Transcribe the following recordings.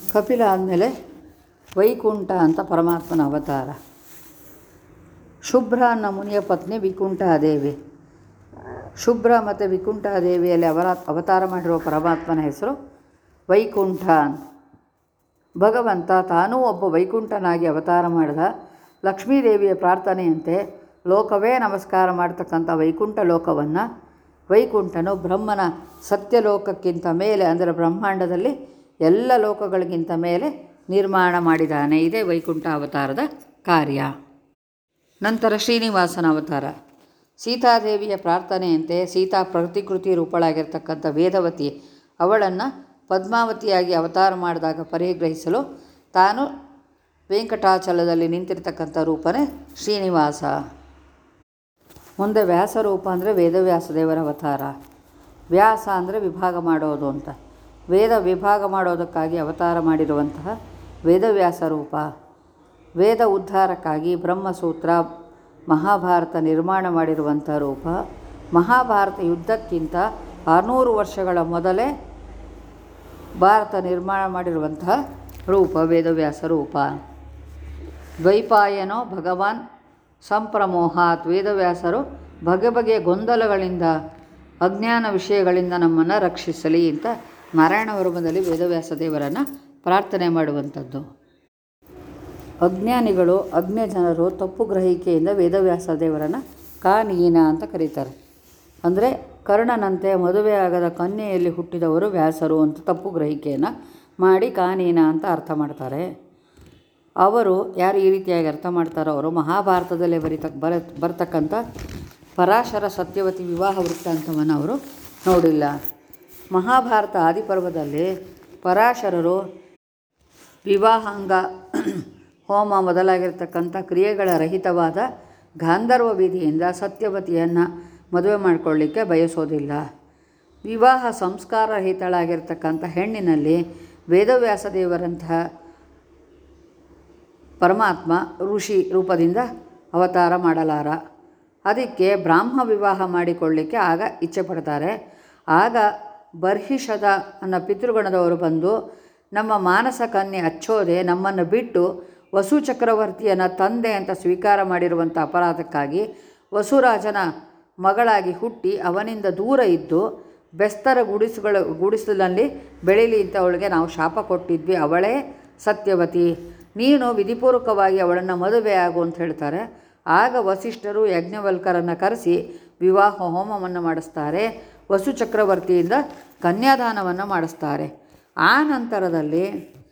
ಕಪಿಲ ಆದಮೇಲೆ ವೈಕುಂಠ ಅಂತ ಪರಮಾತ್ಮನ ಅವತಾರ ಶುಭ್ರ ಅನ್ನೋ ಮುನಿಯ ಪತ್ನಿ ವಿಕುಂಠಾದೇವಿ ಶುಭ್ರ ಮತ್ತು ವಿಕುಂಠಾದೇವಿಯಲ್ಲಿ ಅವರ ಅವತಾರ ಮಾಡಿರುವ ಪರಮಾತ್ಮನ ಹೆಸರು ವೈಕುಂಠ ಅಂತ ಭಗವಂತ ತಾನೂ ಒಬ್ಬ ವೈಕುಂಠನಾಗಿ ಅವತಾರ ಮಾಡಿದ ಲಕ್ಷ್ಮೀದೇವಿಯ ಪ್ರಾರ್ಥನೆಯಂತೆ ಲೋಕವೇ ನಮಸ್ಕಾರ ಮಾಡ್ತಕ್ಕಂಥ ವೈಕುಂಠ ಲೋಕವನ್ನು ವೈಕುಂಠನು ಬ್ರಹ್ಮನ ಸತ್ಯಲೋಕಕ್ಕಿಂತ ಮೇಲೆ ಅಂದರೆ ಬ್ರಹ್ಮಾಂಡದಲ್ಲಿ ಎಲ್ಲ ಲೋಕಗಳಿಗಿಂತ ಮೇಲೆ ನಿರ್ಮಾಣ ಮಾಡಿದ್ದಾನೆ ಇದೇ ವೈಕುಂಠ ಅವತಾರದ ಕಾರ್ಯ ನಂತರ ಶ್ರೀನಿವಾಸನ ಅವತಾರ ಸೀತಾದೇವಿಯ ಪ್ರಾರ್ಥನೆಯಂತೆ ಸೀತಾ ಪ್ರತಿಕೃತಿ ರೂಪಳಾಗಿರ್ತಕ್ಕಂಥ ವೇದವತಿ ಅವಳನ್ನು ಪದ್ಮಾವತಿಯಾಗಿ ಅವತಾರ ಮಾಡಿದಾಗ ಪರಿಗ್ರಹಿಸಲು ತಾನು ವೆಂಕಟಾಚಲದಲ್ಲಿ ನಿಂತಿರ್ತಕ್ಕಂಥ ರೂಪನೇ ಶ್ರೀನಿವಾಸ ಮುಂದೆ ವ್ಯಾಸರೂಪ ಅಂದರೆ ವೇದವ್ಯಾಸ ದೇವರ ಅವತಾರ ವ್ಯಾಸ ಅಂದರೆ ವಿಭಾಗ ಮಾಡೋದು ಅಂತ ವೇದ ವಿಭಾಗ ಮಾಡೋದಕ್ಕಾಗಿ ಅವತಾರ ಮಾಡಿರುವಂತಹ ವೇದವ್ಯಾಸ ರೂಪ ವೇದ ಉದ್ಧಾರಕ್ಕಾಗಿ ಬ್ರಹ್ಮಸೂತ್ರ ಮಹಾಭಾರತ ನಿರ್ಮಾಣ ಮಾಡಿರುವಂಥ ರೂಪ ಮಹಾಭಾರತ ಯುದ್ಧಕ್ಕಿಂತ ಆರುನೂರು ವರ್ಷಗಳ ಮೊದಲೇ ಭಾರತ ನಿರ್ಮಾಣ ಮಾಡಿರುವಂತಹ ರೂಪ ವೇದವ್ಯಾಸ ರೂಪ ದ್ವೈಪಾಯನೋ ಭಗವಾನ್ ಸಂಪ್ರಮೋಹಾತ್ ವೇದವ್ಯಾಸರು ಬಗೆ ಬಗೆಯ ಗೊಂದಲಗಳಿಂದ ಅಜ್ಞಾನ ವಿಷಯಗಳಿಂದ ನಮ್ಮನ್ನು ರಕ್ಷಿಸಲಿ ಅಂತ ನಾರಾಯಣ ವರ್ಮದಲ್ಲಿ ವೇದವ್ಯಾಸ ದೇವರನ್ನು ಪ್ರಾರ್ಥನೆ ಮಾಡುವಂಥದ್ದು ಅಜ್ಞಾನಿಗಳು ಅಜ್ಞ ಜನರು ತಪ್ಪು ಗ್ರಹಿಕೆಯಿಂದ ವೇದವ್ಯಾಸ ದೇವರನ್ನು ಕಾನೀನ ಅಂತ ಕರೀತಾರೆ ಅಂದರೆ ಕರ್ಣನಂತೆ ಮದುವೆಯಾಗದ ಕನ್ಯೆಯಲ್ಲಿ ಹುಟ್ಟಿದವರು ವ್ಯಾಸರು ಅಂತ ತಪ್ಪು ಗ್ರಹಿಕೆಯನ್ನು ಮಾಡಿ ಕಾನೀನ ಅಂತ ಅರ್ಥ ಮಾಡ್ತಾರೆ ಅವರು ಯಾರು ಈ ರೀತಿಯಾಗಿ ಅರ್ಥ ಮಾಡ್ತಾರೋ ಅವರು ಮಹಾಭಾರತದಲ್ಲೇ ಬರಿತಕ್ಕ ಬರ ಬರ್ತಕ್ಕಂಥ ಪರಾಶರ ಸತ್ಯವತಿ ವಿವಾಹ ವೃತ್ತಾಂತವನ್ನು ಅವರು ನೋಡಿಲ್ಲ ಮಹಾಭಾರತ ಆದಿಪರ್ವದಲ್ಲಿ ಪರಾಶರರು ವಿವಾಹಾಂಗ ಹೋಮ ಮೊದಲಾಗಿರ್ತಕ್ಕಂಥ ಕ್ರಿಯೆಗಳ ರಹಿತವಾದ ಗಾಂಧರ್ವ ವಿಧಿಯಿಂದ ಸತ್ಯವತಿಯನ್ನು ಮದುವೆ ಮಾಡಿಕೊಳ್ಳಿಕ್ಕೆ ಬಯಸೋದಿಲ್ಲ ವಿವಾಹ ಸಂಸ್ಕಾರ ರಹಿತಳಾಗಿರ್ತಕ್ಕಂಥ ಹೆಣ್ಣಿನಲ್ಲಿ ವೇದವ್ಯಾಸ ದೇವರಂತಹ ಪರಮಾತ್ಮ ಋಷಿ ರೂಪದಿಂದ ಅವತಾರ ಮಾಡಲಾರ ಅದಕ್ಕೆ ಬ್ರಾಹ್ಮ ವಿವಾಹ ಮಾಡಿಕೊಳ್ಳಿಕ್ಕೆ ಆಗ ಇಚ್ಛೆ ಪಡ್ತಾರೆ ಆಗ ಬರ್ಹಿಷದ ಅನ್ನೋ ಪಿತೃಗಣದವರು ಬಂದು ನಮ್ಮ ಮಾನಸ ಕನ್ಯೆ ಅಚ್ಚೋದೆ ನಮ್ಮನ್ನು ಬಿಟ್ಟು ವಸು ಚಕ್ರವರ್ತಿಯನ್ನ ತಂದೆ ಅಂತ ಸ್ವೀಕಾರ ಮಾಡಿರುವಂಥ ಅಪರಾಧಕ್ಕಾಗಿ ವಸುರಾಜನ ಮಗಳಾಗಿ ಹುಟ್ಟಿ ಅವನಿಂದ ದೂರ ಇದ್ದು ಬೆಸ್ತರ ಗುಡಿಸುಗಳ ಗುಡಿಸಲಲ್ಲಿ ಬೆಳೀಲಿ ಅಂತ ಅವಳಿಗೆ ನಾವು ಶಾಪ ಕೊಟ್ಟಿದ್ವಿ ಅವಳೇ ಸತ್ಯವತಿ ನೀನು ವಿಧಿಪೂರ್ವಕವಾಗಿ ಅವಳನ್ನು ಮದುವೆ ಆಗು ಅಂತ ಹೇಳ್ತಾರೆ ಆಗ ವಸಿಷ್ಠರು ಯಜ್ಞವಲ್ಕರನ್ನು ಕರೆಸಿ ವಿವಾಹ ಹೋಮವನ್ನು ಮಾಡಿಸ್ತಾರೆ ವಸು ಚಕ್ರವರ್ತಿಯಿಂದ ಕನ್ಯಾದಾನವನ್ನು ಮಾಡಿಸ್ತಾರೆ ಆ ನಂತರದಲ್ಲಿ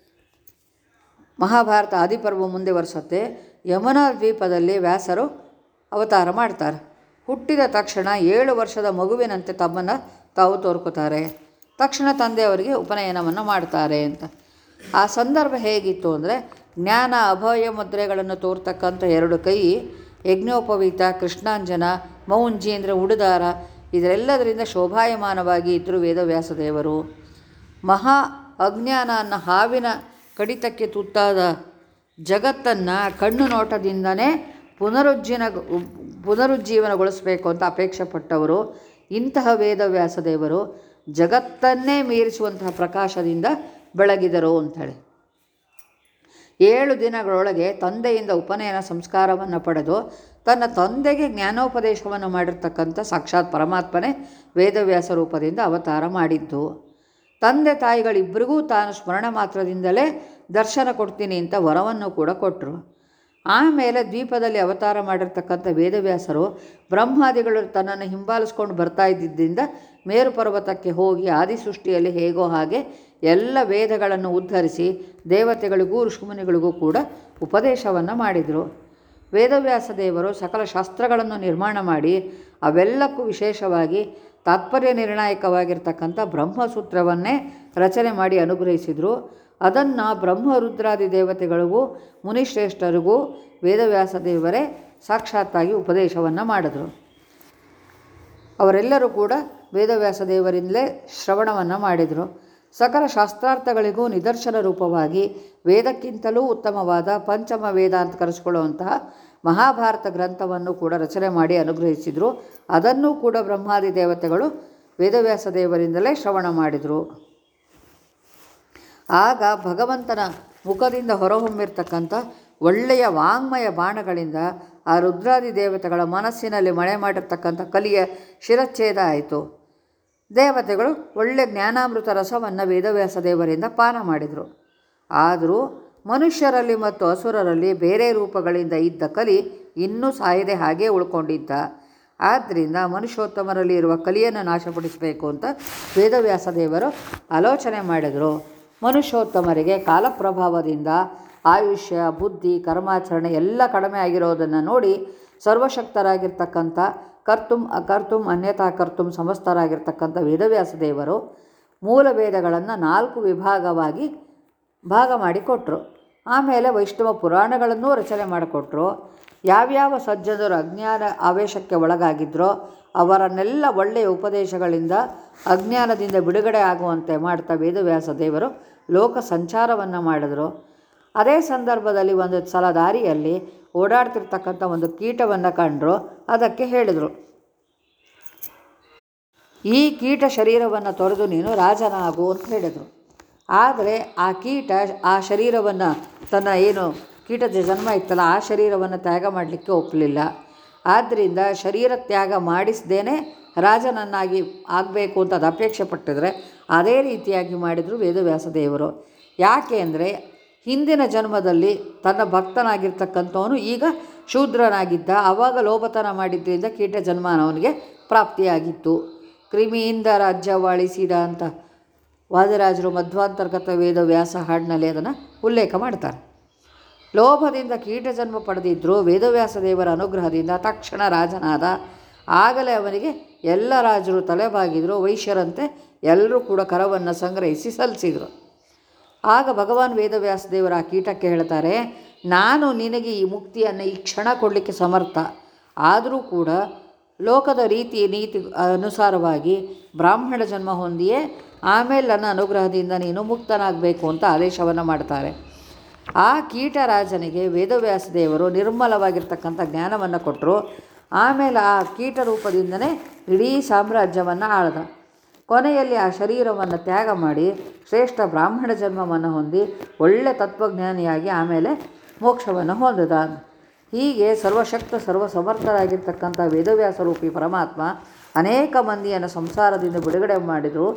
ಮಹಾಭಾರತ ಆದಿಪರ್ವ ಮುಂದೆ ವರ್ಷತ್ತೆ ಯಮುನಾ ದ್ವೀಪದಲ್ಲಿ ವ್ಯಾಸರು ಅವತಾರ ಮಾಡ್ತಾರೆ ಹುಟ್ಟಿದ ತಕ್ಷಣ ಏಳು ವರ್ಷದ ಮಗುವಿನಂತೆ ತಮ್ಮನ್ನು ತಾವು ತೋರ್ಕೋತಾರೆ ತಕ್ಷಣ ತಂದೆಯವರಿಗೆ ಉಪನಯನವನ್ನು ಮಾಡ್ತಾರೆ ಅಂತ ಆ ಸಂದರ್ಭ ಹೇಗಿತ್ತು ಅಂದರೆ ಜ್ಞಾನ ಅಭಯ ಮುದ್ರೆಗಳನ್ನು ತೋರ್ತಕ್ಕಂಥ ಎರಡು ಕೈ ಯಜ್ಞೋಪವೀತ ಕೃಷ್ಣಾಂಜನ ಮೌಂಜಿ ಅಂದರೆ ಉಡುದಾರ ಇದರೆಲ್ಲದರಿಂದ ಶೋಭಾಯಮಾನವಾಗಿ ಇದ್ದರು ವೇದವ್ಯಾಸ ದೇವರು ಮಹಾ ಅಜ್ಞಾನ ಅನ್ನೋ ಹಾವಿನ ಕಡಿತಕ್ಕೆ ತುತ್ತಾದ ಜಗತ್ತನ್ನು ಕಣ್ಣು ನೋಟದಿಂದನೇ ಪುನರುಜ್ಜೀನ ಪುನರುಜ್ಜೀವನಗೊಳಿಸಬೇಕು ಅಂತ ಅಪೇಕ್ಷೆ ಪಟ್ಟವರು ಇಂತಹ ವೇದವ್ಯಾಸ ದೇವರು ಜಗತ್ತನ್ನೇ ಮೀರಿಸುವಂತಹ ಪ್ರಕಾಶದಿಂದ ಬೆಳಗಿದರು ಅಂಥೇಳಿ ಏಳು ದಿನಗಳೊಳಗೆ ತಂದೆಯಿಂದ ಉಪನಯನ ಸಂಸ್ಕಾರವನ್ನು ಪಡೆದು ತನ್ನ ತಂದೆಗೆ ಜ್ಞಾನೋಪದೇಶವನ್ನು ಮಾಡಿರ್ತಕ್ಕಂಥ ಸಾಕ್ಷಾತ್ ಪರಮಾತ್ಮನೇ ವೇದವ್ಯಾಸ ರೂಪದಿಂದ ಅವತಾರ ಮಾಡಿದ್ದು ತಂದೆ ತಾಯಿಗಳಿಬ್ಬರಿಗೂ ತಾನು ಸ್ಮರಣ ಮಾತ್ರದಿಂದಲೇ ದರ್ಶನ ಕೊಡ್ತೀನಿ ಅಂತ ವರವನ್ನು ಕೂಡ ಕೊಟ್ಟರು ಆಮೇಲೆ ದ್ವೀಪದಲ್ಲಿ ಅವತಾರ ಮಾಡಿರ್ತಕ್ಕಂಥ ವೇದವ್ಯಾಸರು ಬ್ರಹ್ಮಾದಿಗಳು ತನ್ನನ್ನು ಹಿಂಬಾಲಿಸ್ಕೊಂಡು ಬರ್ತಾ ಇದ್ದಿದ್ದರಿಂದ ಮೇರು ಪರ್ವತಕ್ಕೆ ಹೋಗಿ ಆದಿಸೃಷ್ಟಿಯಲ್ಲಿ ಹೇಗೋ ಹಾಗೆ ಎಲ್ಲ ವೇದಗಳನ್ನು ಉದ್ಧರಿಸಿ ದೇವತೆಗಳಿಗೂ ಋಷಿಮುನಿಗಳಿಗೂ ಕೂಡ ಉಪದೇಶವನ್ನು ಮಾಡಿದರು ವೇದವ್ಯಾಸ ದೇವರು ಸಕಲ ಶಾಸ್ತ್ರಗಳನ್ನು ನಿರ್ಮಾಣ ಮಾಡಿ ಅವೆಲ್ಲಕ್ಕೂ ವಿಶೇಷವಾಗಿ ತಾತ್ಪರ್ಯ ನಿರ್ಣಾಯಕವಾಗಿರ್ತಕ್ಕಂಥ ಬ್ರಹ್ಮಸೂತ್ರವನ್ನೇ ರಚನೆ ಮಾಡಿ ಅನುಗ್ರಹಿಸಿದರು ಅದನ್ನು ಬ್ರಹ್ಮರುದ್ರಾದಿ ದೇವತೆಗಳಿಗೂ ಮುನಿಶ್ರೇಷ್ಠರಿಗೂ ವೇದವ್ಯಾಸ ದೇವರೇ ಸಾಕ್ಷಾತ್ತಾಗಿ ಉಪದೇಶವನ್ನು ಮಾಡಿದ್ರು ಅವರೆಲ್ಲರೂ ಕೂಡ ವೇದವ್ಯಾಸ ದೇವರಿಂದಲೇ ಶ್ರವಣವನ್ನು ಮಾಡಿದರು ಸಕಲ ಶಾಸ್ತ್ರಾರ್ಥಗಳಿಗೂ ನಿದರ್ಶನ ರೂಪವಾಗಿ ವೇದಕ್ಕಿಂತಲೂ ಉತ್ತಮವಾದ ಪಂಚಮ ವೇದ ಅಂತ ಕರೆಸ್ಕೊಳ್ಳುವಂತಹ ಮಹಾಭಾರತ ಗ್ರಂಥವನ್ನು ಕೂಡ ರಚನೆ ಮಾಡಿ ಅನುಗ್ರಹಿಸಿದರು ಅದನ್ನೂ ಕೂಡ ಬ್ರಹ್ಮಾದಿ ದೇವತೆಗಳು ವೇದವ್ಯಾಸ ದೇವರಿಂದಲೇ ಶ್ರವಣ ಮಾಡಿದರು ಆಗ ಭಗವಂತನ ಮುಖದಿಂದ ಹೊರಹೊಮ್ಮಿರ್ತಕ್ಕಂಥ ಒಳ್ಳೆಯ ವಾಂಗ್ಮಯ ಬಾಣಗಳಿಂದ ಆ ರುದ್ರಾದಿ ದೇವತೆಗಳ ಮನಸ್ಸಿನಲ್ಲಿ ಮಳೆ ಮಾಡಿರ್ತಕ್ಕಂಥ ಕಲಿಯ ಶಿರಚ್ಛೇದ ಆಯಿತು ದೇವತೆಗಳು ಒಳ್ಳೆ ಜ್ಞಾನಾಮೃತ ರಸವನ್ನು ವೇದವ್ಯಾಸ ದೇವರಿಂದ ಪಾನ ಮಾಡಿದರು ಆದರೂ ಮನುಷ್ಯರಲ್ಲಿ ಮತ್ತು ಅಸುರರಲ್ಲಿ ಬೇರೆ ರೂಪಗಳಿಂದ ಇದ್ದ ಕಲಿ ಇನ್ನೂ ಸಾಯದೆ ಹಾಗೇ ಉಳ್ಕೊಂಡಿದ್ದ ಆದ್ದರಿಂದ ಮನುಷ್ಯೋತ್ತಮರಲ್ಲಿ ಇರುವ ಕಲಿಯನ್ನು ನಾಶಪಡಿಸಬೇಕು ಅಂತ ವೇದವ್ಯಾಸ ದೇವರು ಆಲೋಚನೆ ಮಾಡಿದರು ಮನುಷ್ಯೋತ್ತಮರಿಗೆ ಕಾಲಪ್ರಭಾವದಿಂದ ಆಯುಷ್ಯ ಬುದ್ಧಿ ಕರ್ಮಾಚರಣೆ ಎಲ್ಲ ಕಡಿಮೆ ಆಗಿರೋದನ್ನು ನೋಡಿ ಸರ್ವಶಕ್ತರಾಗಿರ್ತಕ್ಕಂಥ ಕರ್ತುಂ ಅಕರ್ತುಂ ಅನ್ಯಥಾ ಕರ್ತುಂ ಸಮಸ್ತರಾಗಿರ್ತಕ್ಕಂಥ ವೇದವ್ಯಾಸ ದೇವರು ಮೂಲ ವೇದಗಳನ್ನು ನಾಲ್ಕು ವಿಭಾಗವಾಗಿ ಭಾಗ ಮಾಡಿಕೊಟ್ರು ಆಮೇಲೆ ವೈಷ್ಣವ ಪುರಾಣಗಳನ್ನೂ ರಚನೆ ಮಾಡಿಕೊಟ್ರು ಯಾವ್ಯಾವ ಸಜ್ಜನರು ಅಜ್ಞಾನ ಆವೇಶಕ್ಕೆ ಒಳಗಾಗಿದ್ರೋ ಅವರನ್ನೆಲ್ಲ ಒಳ್ಳೆಯ ಉಪದೇಶಗಳಿಂದ ಅಜ್ಞಾನದಿಂದ ಬಿಡುಗಡೆ ಆಗುವಂತೆ ಮಾಡ್ತಾ ವೇದವ್ಯಾಸ ದೇವರು ಲೋಕ ಸಂಚಾರವನ್ನು ಮಾಡಿದ್ರು ಅದೇ ಸಂದರ್ಭದಲ್ಲಿ ಒಂದು ಸಲ ದಾರಿಯಲ್ಲಿ ಓಡಾಡ್ತಿರ್ತಕ್ಕಂಥ ಒಂದು ಕೀಟವನ್ನು ಕಂಡರು ಅದಕ್ಕೆ ಹೇಳಿದರು ಈ ಕೀಟ ಶರೀರವನ್ನು ತೊರೆದು ನೀನು ರಾಜನಾಗು ಅಂತ ಹೇಳಿದರು ಆದರೆ ಆ ಕೀಟ ಆ ಶರೀರವನ್ನು ತನ್ನ ಏನು ಕೀಟದ ಜನ್ಮ ಇತ್ತಲ್ಲ ಆ ಶರೀರವನ್ನು ತ್ಯಾಗ ಮಾಡಲಿಕ್ಕೆ ಒಪ್ಪಲಿಲ್ಲ ಆದ್ದರಿಂದ ಶರೀರ ತ್ಯಾಗ ಮಾಡಿಸ್ದೇನೆ ರಾಜನನ್ನಾಗಿ ಆಗಬೇಕು ಅಂತ ಅದು ಅಪೇಕ್ಷೆ ಪಟ್ಟಿದ್ರೆ ಅದೇ ರೀತಿಯಾಗಿ ಮಾಡಿದರು ವೇದವ್ಯಾಸ ದೇವರು ಯಾಕೆ ಅಂದರೆ ಹಿಂದಿನ ಜನ್ಮದಲ್ಲಿ ತನ್ನ ಭಕ್ತನಾಗಿರ್ತಕ್ಕಂಥವನು ಈಗ ಶೂದ್ರನಾಗಿದ್ದ ಆವಾಗ ಲೋಭತನ ಮಾಡಿದ್ದರಿಂದ ಕೀಟ ಜನ್ಮ ಅವನಿಗೆ ಪ್ರಾಪ್ತಿಯಾಗಿತ್ತು ಕ್ರಿಮಿಯಿಂದ ರಾಜ್ಯವಾಳಿಸಿದ ಅಂತ ವಾದರಾಜರು ಮಧ್ವಾಂತರ್ಗತ ವೇದ ವ್ಯಾಸ ಹಾಡಿನಲ್ಲಿ ಅದನ್ನು ಉಲ್ಲೇಖ ಮಾಡ್ತಾರೆ ಲೋಭದಿಂದ ಕೀಟ ಜನ್ಮ ಪಡೆದಿದ್ದರೂ ವೇದವ್ಯಾಸ ದೇವರ ಅನುಗ್ರಹದಿಂದ ತಕ್ಷಣ ರಾಜನಾದ ಆಗಲೇ ಅವನಿಗೆ ಎಲ್ಲ ರಾಜರು ತಲೆಬಾಗಿದ್ರು ವೈಶ್ಯರಂತೆ ಎಲ್ಲರೂ ಕೂಡ ಕರವನ್ನು ಸಂಗ್ರಹಿಸಿ ಸಲ್ಲಿಸಿದರು ಆಗ ಭಗವಾನ್ ವೇದವ್ಯಾಸ ದೇವರ ಆ ಕೀಟಕ್ಕೆ ಹೇಳ್ತಾರೆ ನಾನು ನಿನಗೆ ಈ ಮುಕ್ತಿಯನ್ನು ಈ ಕ್ಷಣ ಕೊಡಲಿಕ್ಕೆ ಸಮರ್ಥ ಆದರೂ ಕೂಡ ಲೋಕದ ರೀತಿ ನೀತಿ ಅನುಸಾರವಾಗಿ ಬ್ರಾಹ್ಮಣ ಜನ್ಮ ಹೊಂದಿಯೇ ಆಮೇಲೆ ನನ್ನ ಅನುಗ್ರಹದಿಂದ ನೀನು ಮುಕ್ತನಾಗಬೇಕು ಅಂತ ಆದೇಶವನ್ನು ಮಾಡ್ತಾರೆ ಆ ಕೀಟರಾಜನಿಗೆ ವೇದವ್ಯಾಸ ದೇವರು ನಿರ್ಮಲವಾಗಿರ್ತಕ್ಕಂಥ ಜ್ಞಾನವನ್ನು ಕೊಟ್ಟರು ಆಮೇಲೆ ಆ ಕೀಟ ರೂಪದಿಂದನೇ ಇಡೀ ಸಾಮ್ರಾಜ್ಯವನ್ನು ಆಳ್ದ ಕೊನೆಯಲ್ಲಿ ಆ ಶರೀರವನ್ನು ತ್ಯಾಗ ಮಾಡಿ ಶ್ರೇಷ್ಠ ಬ್ರಾಹ್ಮಣ ಜನ್ಮವನ್ನು ಹೊಂದಿ ಒಳ್ಳೆ ತತ್ವಜ್ಞಾನಿಯಾಗಿ ಆಮೇಲೆ ಮೋಕ್ಷವನ್ನು ಹೊಂದಿದ ಹೀಗೆ ಸರ್ವಶಕ್ತ ಸರ್ವ ಸಮರ್ಥರಾಗಿರ್ತಕ್ಕಂಥ ವೇದವ್ಯಾಸ ರೂಪಿ ಪರಮಾತ್ಮ ಅನೇಕ ಮಂದಿಯನ್ನು ಸಂಸಾರದಿಂದ ಬಿಡುಗಡೆ ಮಾಡಿದರು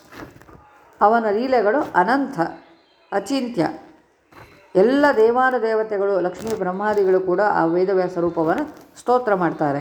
ಅವನ ಲೀಲೆಗಳು ಅನಂತ ಅಚಿಂತ್ಯ ಎಲ್ಲ ದೇವಾನ ದೇವತೆಗಳು ಲಕ್ಷ್ಮೀ ಬ್ರಹ್ಮಾದಿಗಳು ಕೂಡ ಆ ವೇದವ್ಯಾಸ ರೂಪವನ್ನು ಸ್ತೋತ್ರ ಮಾಡ್ತಾರೆ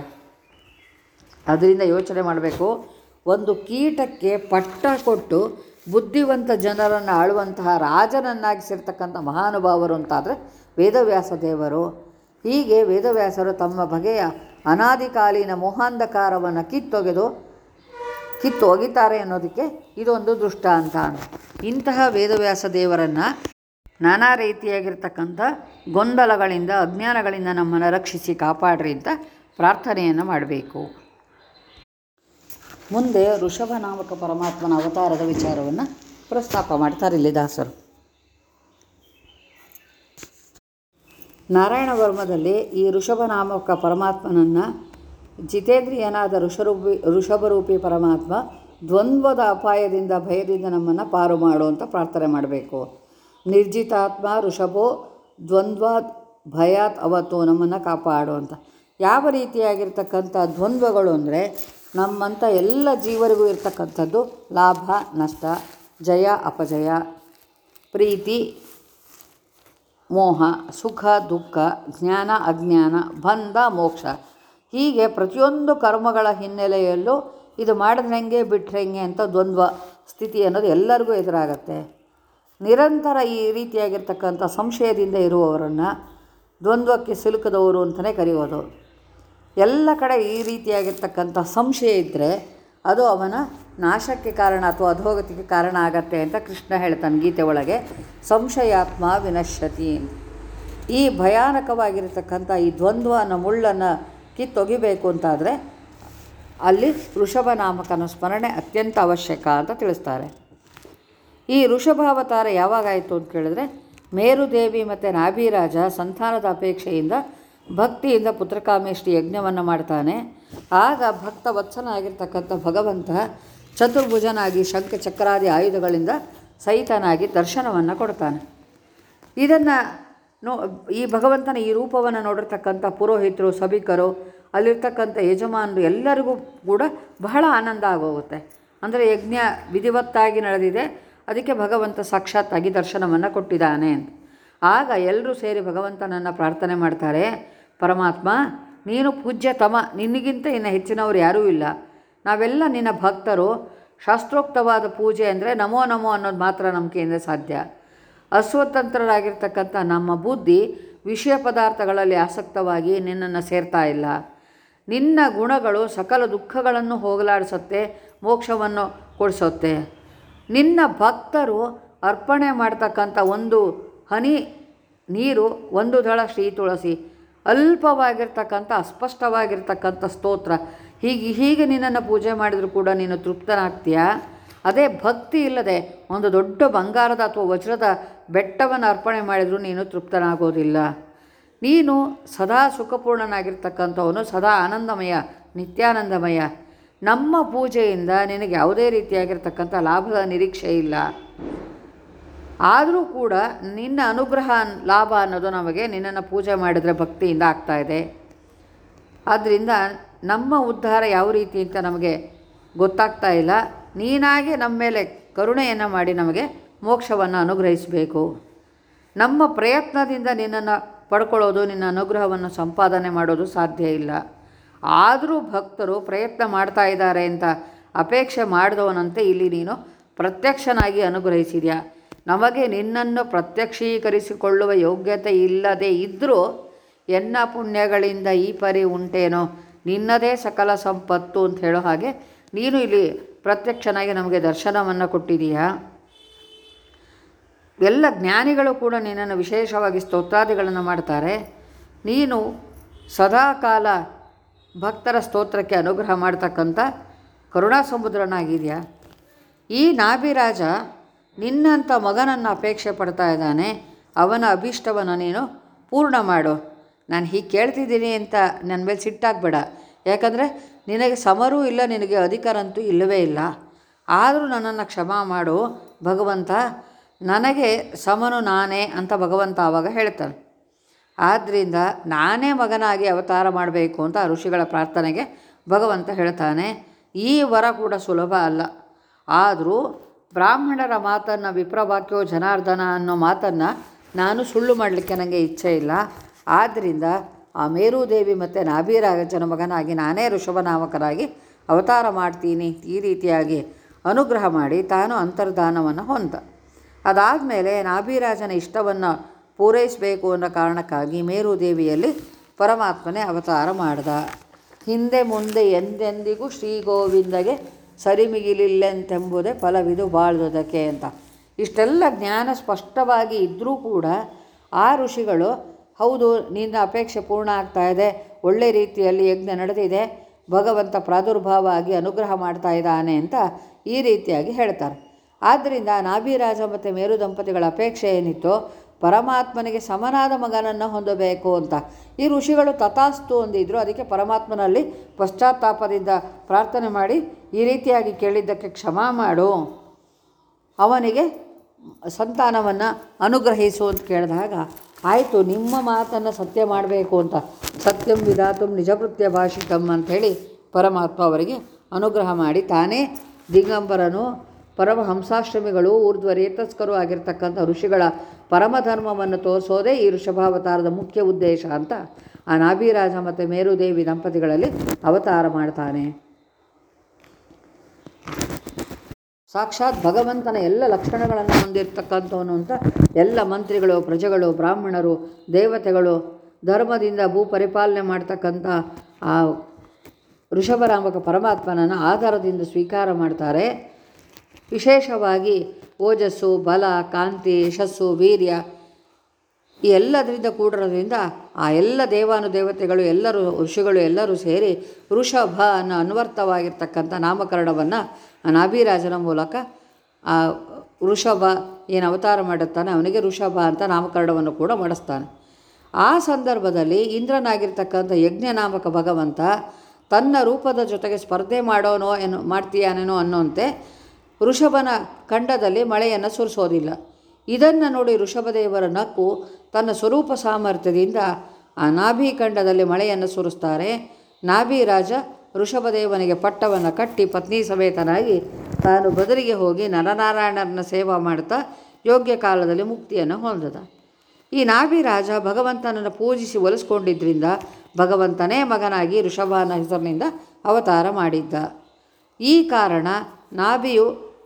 ಅದರಿಂದ ಯೋಚನೆ ಮಾಡಬೇಕು ಒಂದು ಕೀಟಕ್ಕೆ ಪಟ್ಟ ಕೊಟ್ಟು ಬುದ್ಧಿವಂತ ಜನರನ್ನು ಆಳುವಂತಹ ರಾಜನನ್ನಾಗಿಸಿರ್ತಕ್ಕಂಥ ಮಹಾನುಭಾವರು ಅಂತಾದರೆ ವೇದವ್ಯಾಸ ದೇವರು ಹೀಗೆ ವೇದವ್ಯಾಸರು ತಮ್ಮ ಬಗೆಯ ಅನಾದಿಕಾಲೀನ ಮೋಹಾಂಧಕಾರವನ್ನು ಕಿತ್ತೊಗೆದು ಕಿತ್ತು ಒಗಿತಾರೆ ಅನ್ನೋದಕ್ಕೆ ಇದೊಂದು ದೃಷ್ಟಾಂತ ಇಂತಹ ವೇದವ್ಯಾಸ ದೇವರನ್ನು ನಾನಾ ರೀತಿಯಾಗಿರ್ತಕ್ಕಂಥ ಗೊಂದಲಗಳಿಂದ ಅಜ್ಞಾನಗಳಿಂದ ನಮ್ಮನ್ನು ರಕ್ಷಿಸಿ ಕಾಪಾಡ್ರಿ ಅಂತ ಪ್ರಾರ್ಥನೆಯನ್ನು ಮಾಡಬೇಕು ಮುಂದೆ ಋಷಭ ನಾಮಕ ಪರಮಾತ್ಮನ ಅವತಾರದ ವಿಚಾರವನ್ನು ಪ್ರಸ್ತಾಪ ಮಾಡ್ತಾರೆ ಇಲ್ಲಿ ದಾಸರು ನಾರಾಯಣ ವರ್ಮದಲ್ಲಿ ಈ ಋಷಭ ನಾಮಕ ಪರಮಾತ್ಮನನ್ನು ಜಿತೇಂದ್ರಿಯನಾದ ಋಷರೂಪಿ ಋಷಭರೂಪಿ ಪರಮಾತ್ಮ ದ್ವಂದ್ವದ ಅಪಾಯದಿಂದ ಭಯದಿಂದ ನಮ್ಮನ್ನು ಪಾರು ಮಾಡು ಅಂತ ಪ್ರಾರ್ಥನೆ ಮಾಡಬೇಕು ನಿರ್ಜಿತಾತ್ಮ ಋಷಭೋ ದ್ವಂದ್ವ ಭಯಾತ್ ಅವತ್ತು ನಮ್ಮನ್ನು ಕಾಪಾಡು ಅಂತ ಯಾವ ರೀತಿಯಾಗಿರ್ತಕ್ಕಂಥ ದ್ವಂದ್ವಗಳು ಅಂದರೆ ನಮ್ಮಂಥ ಎಲ್ಲ ಜೀವರಿಗೂ ಇರ್ತಕ್ಕಂಥದ್ದು ಲಾಭ ನಷ್ಟ ಜಯ ಅಪಜಯ ಪ್ರೀತಿ ಮೋಹ ಸುಖ ದುಃಖ ಜ್ಞಾನ ಅಜ್ಞಾನ ಬಂಧ ಮೋಕ್ಷ ಹೀಗೆ ಪ್ರತಿಯೊಂದು ಕರ್ಮಗಳ ಹಿನ್ನೆಲೆಯಲ್ಲೂ ಇದು ಮಾಡಿದ್ರೆ ಹೆಂಗೆ ಬಿಟ್ಟರೆ ಹೆಂಗೆ ಅಂತ ದ್ವಂದ್ವ ಸ್ಥಿತಿ ಅನ್ನೋದು ಎಲ್ಲರಿಗೂ ಎದುರಾಗತ್ತೆ ನಿರಂತರ ಈ ರೀತಿಯಾಗಿರ್ತಕ್ಕಂಥ ಸಂಶಯದಿಂದ ಇರುವವರನ್ನು ದ್ವಂದ್ವಕ್ಕೆ ಸಿಲುಕದವರು ಅಂತಲೇ ಕರೆಯೋದು ಎಲ್ಲ ಕಡೆ ಈ ರೀತಿಯಾಗಿರ್ತಕ್ಕಂಥ ಸಂಶಯ ಇದ್ದರೆ ಅದು ಅವನ ನಾಶಕ್ಕೆ ಕಾರಣ ಅಥವಾ ಅಧೋಗತಿಗೆ ಕಾರಣ ಆಗತ್ತೆ ಅಂತ ಕೃಷ್ಣ ಹೇಳ್ತಾನೆ ಗೀತೆ ಒಳಗೆ ಸಂಶಯಾತ್ಮ ವಿನಶ್ಯತಿ ಈ ಭಯಾನಕವಾಗಿರ್ತಕ್ಕಂಥ ಈ ದ್ವಂದ್ವ ಅನ್ನೋ ಮುಳ್ಳನ್ನು ಕಿತ್ತೊಗಿಬೇಕು ಅಂತಾದರೆ ಅಲ್ಲಿ ಋಷಭ ನಾಮಕನ ಸ್ಮರಣೆ ಅತ್ಯಂತ ಅವಶ್ಯಕ ಅಂತ ತಿಳಿಸ್ತಾರೆ ಈ ಋಷಭಾವತಾರ ಯಾವಾಗಾಯಿತು ಅಂತ ಕೇಳಿದ್ರೆ ಮೇರುದೇವಿ ಮತ್ತು ನಾಭಿರಾಜ ಸಂತಾನದ ಅಪೇಕ್ಷೆಯಿಂದ ಭಕ್ತಿಯಿಂದ ಪುತ್ರಕಾಮೇಷ್ಟಿ ಯಜ್ಞವನ್ನು ಮಾಡ್ತಾನೆ ಆಗ ಭಕ್ತ ವತ್ಸನಾಗಿರ್ತಕ್ಕಂಥ ಭಗವಂತ ಚತುರ್ಭುಜನಾಗಿ ಶಂಖ ಚಕ್ರಾದಿ ಆಯುಧಗಳಿಂದ ಸಹಿತನಾಗಿ ದರ್ಶನವನ್ನು ಕೊಡ್ತಾನೆ ಇದನ್ನು ನೋ ಈ ಭಗವಂತನ ಈ ರೂಪವನ್ನು ನೋಡಿರ್ತಕ್ಕಂಥ ಪುರೋಹಿತರು ಸಭಿಕರು ಅಲ್ಲಿರ್ತಕ್ಕಂಥ ಯಜಮಾನರು ಎಲ್ಲರಿಗೂ ಕೂಡ ಬಹಳ ಆನಂದ ಆಗೋಗುತ್ತೆ ಅಂದರೆ ಯಜ್ಞ ವಿಧಿವತ್ತಾಗಿ ನಡೆದಿದೆ ಅದಕ್ಕೆ ಭಗವಂತ ಸಾಕ್ಷಾತ್ತಾಗಿ ದರ್ಶನವನ್ನು ಕೊಟ್ಟಿದ್ದಾನೆ ಅಂತ ಆಗ ಎಲ್ಲರೂ ಸೇರಿ ಭಗವಂತನನ್ನು ಪ್ರಾರ್ಥನೆ ಮಾಡ್ತಾರೆ ಪರಮಾತ್ಮ ನೀನು ಪೂಜ್ಯತಮ ನಿನಗಿಂತ ಇನ್ನು ಹೆಚ್ಚಿನವರು ಯಾರೂ ಇಲ್ಲ ನಾವೆಲ್ಲ ನಿನ್ನ ಭಕ್ತರು ಶಾಸ್ತ್ರೋಕ್ತವಾದ ಪೂಜೆ ಅಂದರೆ ನಮೋ ನಮೋ ಅನ್ನೋದು ಮಾತ್ರ ನಂಬಿಕೆಯಿಂದ ಸಾಧ್ಯ ಅಸ್ವತಂತ್ರರಾಗಿರ್ತಕ್ಕಂಥ ನಮ್ಮ ಬುದ್ಧಿ ವಿಷಯ ಪದಾರ್ಥಗಳಲ್ಲಿ ಆಸಕ್ತವಾಗಿ ನಿನ್ನನ್ನು ಸೇರ್ತಾ ಇಲ್ಲ ನಿನ್ನ ಗುಣಗಳು ಸಕಲ ದುಃಖಗಳನ್ನು ಹೋಗಲಾಡಿಸುತ್ತೆ ಮೋಕ್ಷವನ್ನು ಕೊಡಿಸುತ್ತೆ ನಿನ್ನ ಭಕ್ತರು ಅರ್ಪಣೆ ಮಾಡ್ತಕ್ಕಂಥ ಒಂದು ಹನಿ ನೀರು ಒಂದು ದಳ ಶ್ರೀ ತುಳಸಿ ಅಲ್ಪವಾಗಿರ್ತಕ್ಕಂಥ ಅಸ್ಪಷ್ಟವಾಗಿರ್ತಕ್ಕಂಥ ಸ್ತೋತ್ರ ಹೀಗೆ ಹೀಗೆ ನಿನ್ನನ್ನು ಪೂಜೆ ಮಾಡಿದರೂ ಕೂಡ ನೀನು ತೃಪ್ತನಾಗ್ತೀಯಾ ಅದೇ ಭಕ್ತಿ ಇಲ್ಲದೆ ಒಂದು ದೊಡ್ಡ ಬಂಗಾರದ ಅಥವಾ ವಜ್ರದ ಬೆಟ್ಟವನ್ನು ಅರ್ಪಣೆ ಮಾಡಿದರೂ ನೀನು ತೃಪ್ತನಾಗೋದಿಲ್ಲ ನೀನು ಸದಾ ಸುಖಪೂರ್ಣನಾಗಿರ್ತಕ್ಕಂಥವನು ಸದಾ ಆನಂದಮಯ ನಿತ್ಯಾನಂದಮಯ ನಮ್ಮ ಪೂಜೆಯಿಂದ ನಿನಗೆ ಯಾವುದೇ ರೀತಿಯಾಗಿರ್ತಕ್ಕಂಥ ಲಾಭದ ನಿರೀಕ್ಷೆ ಇಲ್ಲ ಆದರೂ ಕೂಡ ನಿನ್ನ ಅನುಗ್ರಹ ಲಾಭ ಅನ್ನೋದು ನಮಗೆ ನಿನ್ನನ್ನು ಪೂಜೆ ಮಾಡಿದರೆ ಭಕ್ತಿಯಿಂದ ಆಗ್ತಾ ಇದೆ ಆದ್ದರಿಂದ ನಮ್ಮ ಉದ್ಧಾರ ಯಾವ ರೀತಿ ಅಂತ ನಮಗೆ ಗೊತ್ತಾಗ್ತಾ ಇಲ್ಲ ನೀನಾಗೆ ನಮ್ಮ ಮೇಲೆ ಕರುಣೆಯನ್ನು ಮಾಡಿ ನಮಗೆ ಮೋಕ್ಷವನ್ನು ಅನುಗ್ರಹಿಸಬೇಕು ನಮ್ಮ ಪ್ರಯತ್ನದಿಂದ ನಿನ್ನನ್ನು ಪಡ್ಕೊಳ್ಳೋದು ನಿನ್ನ ಅನುಗ್ರಹವನ್ನು ಸಂಪಾದನೆ ಮಾಡೋದು ಸಾಧ್ಯ ಇಲ್ಲ ಆದರೂ ಭಕ್ತರು ಪ್ರಯತ್ನ ಮಾಡ್ತಾ ಇದ್ದಾರೆ ಅಂತ ಅಪೇಕ್ಷೆ ಮಾಡಿದವನಂತೆ ಇಲ್ಲಿ ನೀನು ಪ್ರತ್ಯಕ್ಷನಾಗಿ ಅನುಗ್ರಹಿಸಿದ್ಯಾ ನಮಗೆ ನಿನ್ನನ್ನು ಪ್ರತ್ಯಕ್ಷೀಕರಿಸಿಕೊಳ್ಳುವ ಯೋಗ್ಯತೆ ಇಲ್ಲದೆ ಇದ್ದರೂ ಎನ್ನ ಪುಣ್ಯಗಳಿಂದ ಈ ಪರಿ ಉಂಟೇನೋ ನಿನ್ನದೇ ಸಕಲ ಸಂಪತ್ತು ಅಂತ ಹೇಳೋ ಹಾಗೆ ನೀನು ಇಲ್ಲಿ ಪ್ರತ್ಯಕ್ಷನಾಗಿ ನಮಗೆ ದರ್ಶನವನ್ನು ಕೊಟ್ಟಿದೀಯಾ ಎಲ್ಲ ಜ್ಞಾನಿಗಳು ಕೂಡ ನಿನ್ನನ್ನು ವಿಶೇಷವಾಗಿ ಸ್ತೋತ್ರಾದಿಗಳನ್ನು ಮಾಡ್ತಾರೆ ನೀನು ಸದಾಕಾಲ ಭಕ್ತರ ಸ್ತೋತ್ರಕ್ಕೆ ಅನುಗ್ರಹ ಮಾಡ್ತಕ್ಕಂಥ ಕರುಣಾ ಸಮುದ್ರನಾಗಿದೆಯಾ ಈ ನಾಭಿರಾಜ ನಿನ್ನಂಥ ಮಗನನ್ನು ಅಪೇಕ್ಷೆ ಪಡ್ತಾ ಇದ್ದಾನೆ ಅವನ ಅಭೀಷ್ಟವನ್ನು ನೀನು ಪೂರ್ಣ ಮಾಡು ನಾನು ಹೀಗೆ ಕೇಳ್ತಿದ್ದೀನಿ ಅಂತ ನನ್ನ ಮೇಲೆ ಸಿಟ್ಟಾಗಬೇಡ ಯಾಕಂದರೆ ನಿನಗೆ ಸಮರೂ ಇಲ್ಲ ನಿನಗೆ ಅಧಿಕಾರ ಅಂತೂ ಇಲ್ಲವೇ ಇಲ್ಲ ಆದರೂ ನನ್ನನ್ನು ಕ್ಷಮಾ ಮಾಡು ಭಗವಂತ ನನಗೆ ಸಮನು ನಾನೇ ಅಂತ ಭಗವಂತ ಆವಾಗ ಹೇಳ್ತಾನೆ ಆದ್ದರಿಂದ ನಾನೇ ಮಗನಾಗಿ ಅವತಾರ ಮಾಡಬೇಕು ಅಂತ ಆ ಋಷಿಗಳ ಪ್ರಾರ್ಥನೆಗೆ ಭಗವಂತ ಹೇಳ್ತಾನೆ ಈ ವರ ಕೂಡ ಸುಲಭ ಅಲ್ಲ ಆದರೂ ಬ್ರಾಹ್ಮಣರ ಮಾತನ್ನು ವಿಪ್ರವಾಕ್ಯೋ ಜನಾರ್ದನ ಅನ್ನೋ ಮಾತನ್ನು ನಾನು ಸುಳ್ಳು ಮಾಡಲಿಕ್ಕೆ ನನಗೆ ಇಚ್ಛೆ ಇಲ್ಲ ಆದ್ದರಿಂದ ಆ ಮೇರುದೇವಿ ಮತ್ತು ನಾಭಿರಾಜನ ಮಗನಾಗಿ ನಾನೇ ಋಷಭನಾಮಕರಾಗಿ ಅವತಾರ ಮಾಡ್ತೀನಿ ಈ ರೀತಿಯಾಗಿ ಅನುಗ್ರಹ ಮಾಡಿ ತಾನು ಅಂತರ್ಧಾನವನ್ನು ಹೊಂದ ಅದಾದಮೇಲೆ ನಾಭಿರಾಜನ ಇಷ್ಟವನ್ನು ಪೂರೈಸಬೇಕು ಅನ್ನೋ ಕಾರಣಕ್ಕಾಗಿ ಮೇರುದೇವಿಯಲ್ಲಿ ಪರಮಾತ್ಮನೇ ಅವತಾರ ಮಾಡ್ದ ಹಿಂದೆ ಮುಂದೆ ಎಂದೆಂದಿಗೂ ಶ್ರೀ ಗೋವಿಂದಗೆ ಸರಿಮಿಗಿಲಿಲ್ಲೆಂತೆಂಬುದೇ ಫಲವಿದು ಬಾಳ್ದುದಕ್ಕೆ ಅಂತ ಇಷ್ಟೆಲ್ಲ ಜ್ಞಾನ ಸ್ಪಷ್ಟವಾಗಿ ಇದ್ದರೂ ಕೂಡ ಆ ಋಷಿಗಳು ಹೌದು ನಿನ್ನ ಅಪೇಕ್ಷೆ ಪೂರ್ಣ ಆಗ್ತಾ ಇದೆ ಒಳ್ಳೆ ರೀತಿಯಲ್ಲಿ ಯಜ್ಞ ನಡೆದಿದೆ ಭಗವಂತ ಪ್ರಾದುರ್ಭಾವ ಆಗಿ ಅನುಗ್ರಹ ಮಾಡ್ತಾ ಇದ್ದಾನೆ ಅಂತ ಈ ರೀತಿಯಾಗಿ ಹೇಳ್ತಾರೆ ಆದ್ದರಿಂದ ನಾಭಿರಾಜ ಮತ್ತು ಮೇರು ದಂಪತಿಗಳ ಅಪೇಕ್ಷೆ ಏನಿತ್ತು ಪರಮಾತ್ಮನಿಗೆ ಸಮನಾದ ಮಗನನ್ನು ಹೊಂದಬೇಕು ಅಂತ ಈ ಋಷಿಗಳು ತಥಾಸ್ತು ಅಂದಿದ್ರು ಅದಕ್ಕೆ ಪರಮಾತ್ಮನಲ್ಲಿ ಪಶ್ಚಾತ್ತಾಪದಿಂದ ಪ್ರಾರ್ಥನೆ ಮಾಡಿ ಈ ರೀತಿಯಾಗಿ ಕೇಳಿದ್ದಕ್ಕೆ ಕ್ಷಮಾ ಮಾಡು ಅವನಿಗೆ ಸಂತಾನವನ್ನು ಅನುಗ್ರಹಿಸು ಅಂತ ಕೇಳಿದಾಗ ಆಯಿತು ನಿಮ್ಮ ಮಾತನ್ನು ಸತ್ಯ ಮಾಡಬೇಕು ಅಂತ ಸತ್ಯಂ ವಿಧಾತು ನಿಜಕೃತ್ಯ ಭಾಷಿತಂ ಅಂಥೇಳಿ ಪರಮಾತ್ಮ ಅವರಿಗೆ ಅನುಗ್ರಹ ಮಾಡಿ ತಾನೇ ದಿಗಂಬರನು ಪರಮಹಂಸಾಶ್ರಮಿಗಳು ಊರ್ಧ್ವ ರೇತಸ್ಕರು ಆಗಿರ್ತಕ್ಕಂಥ ಋಷಿಗಳ ಪರಮಧರ್ಮವನ್ನು ತೋರಿಸೋದೇ ಈ ಋಷಭಾವತಾರದ ಮುಖ್ಯ ಉದ್ದೇಶ ಅಂತ ಆ ನಾಭಿರಾಜ ಮತ್ತು ಮೇರುದೇವಿ ದಂಪತಿಗಳಲ್ಲಿ ಅವತಾರ ಮಾಡ್ತಾನೆ ಸಾಕ್ಷಾತ್ ಭಗವಂತನ ಎಲ್ಲ ಲಕ್ಷಣಗಳನ್ನು ಹೊಂದಿರತಕ್ಕಂಥವನು ಅಂತ ಎಲ್ಲ ಮಂತ್ರಿಗಳು ಪ್ರಜೆಗಳು ಬ್ರಾಹ್ಮಣರು ದೇವತೆಗಳು ಧರ್ಮದಿಂದ ಭೂ ಪರಿಪಾಲನೆ ಮಾಡ್ತಕ್ಕಂಥ ಆ ಋಷಭರಾಮಕ ಪರಮಾತ್ಮನನ್ನು ಆಧಾರದಿಂದ ಸ್ವೀಕಾರ ಮಾಡ್ತಾರೆ ವಿಶೇಷವಾಗಿ ಓಜಸ್ಸು ಬಲ ಕಾಂತಿ ಯಶಸ್ಸು ವೀರ್ಯ ಈ ಎಲ್ಲದರಿಂದ ಕೂಡಿರೋದ್ರಿಂದ ಆ ಎಲ್ಲ ದೇವಾನುದೇವತೆಗಳು ಎಲ್ಲರೂ ಋಷಿಗಳು ಎಲ್ಲರೂ ಸೇರಿ ಋಷಭ ಅನ್ನೋ ಅನ್ವರ್ಥವಾಗಿರ್ತಕ್ಕಂಥ ನಾಮಕರಣವನ್ನು ನಾಭಿರಾಜನ ಮೂಲಕ ಆ ಋಷಭ ಏನು ಅವತಾರ ಮಾಡುತ್ತಾನೆ ಅವನಿಗೆ ಋಷಭ ಅಂತ ನಾಮಕರಣವನ್ನು ಕೂಡ ಮಾಡಿಸ್ತಾನೆ ಆ ಸಂದರ್ಭದಲ್ಲಿ ಇಂದ್ರನಾಗಿರ್ತಕ್ಕಂಥ ಯಜ್ಞನಾಮಕ ಭಗವಂತ ತನ್ನ ರೂಪದ ಜೊತೆಗೆ ಸ್ಪರ್ಧೆ ಮಾಡೋನೋ ಏನು ಮಾಡ್ತೀಯಾನೇನೋ ಅನ್ನೋಂತೆ ಋಷಭನ ಖಂಡದಲ್ಲಿ ಮಳೆಯನ್ನು ಸುರಿಸೋದಿಲ್ಲ ಇದನ್ನು ನೋಡಿ ಋಷಭದೇವರ ನಕ್ಕು ತನ್ನ ಸ್ವರೂಪ ಸಾಮರ್ಥ್ಯದಿಂದ ಆ ನಾಭಿ ಖಂಡದಲ್ಲಿ ಮಳೆಯನ್ನು ಸುರಿಸ್ತಾರೆ ನಾಭಿ ರಾಜ ಋಷಭದೇವನಿಗೆ ಪಟ್ಟವನ್ನು ಕಟ್ಟಿ ಪತ್ನಿ ಸಮೇತನಾಗಿ ತಾನು ಬದರಿಗೆ ಹೋಗಿ ನರನಾರಾಯಣರನ್ನ ಸೇವಾ ಮಾಡ್ತಾ ಯೋಗ್ಯ ಕಾಲದಲ್ಲಿ ಮುಕ್ತಿಯನ್ನು ಹೊಂದದ ಈ ನಾಭಿ ರಾಜ ಭಗವಂತನನ್ನು ಪೂಜಿಸಿ ಒಲಿಸ್ಕೊಂಡಿದ್ದರಿಂದ ಭಗವಂತನೇ ಮಗನಾಗಿ ಋಷಭನ ಹೆಸರಿನಿಂದ ಅವತಾರ ಮಾಡಿದ್ದ ಈ ಕಾರಣ ನಾಭಿಯು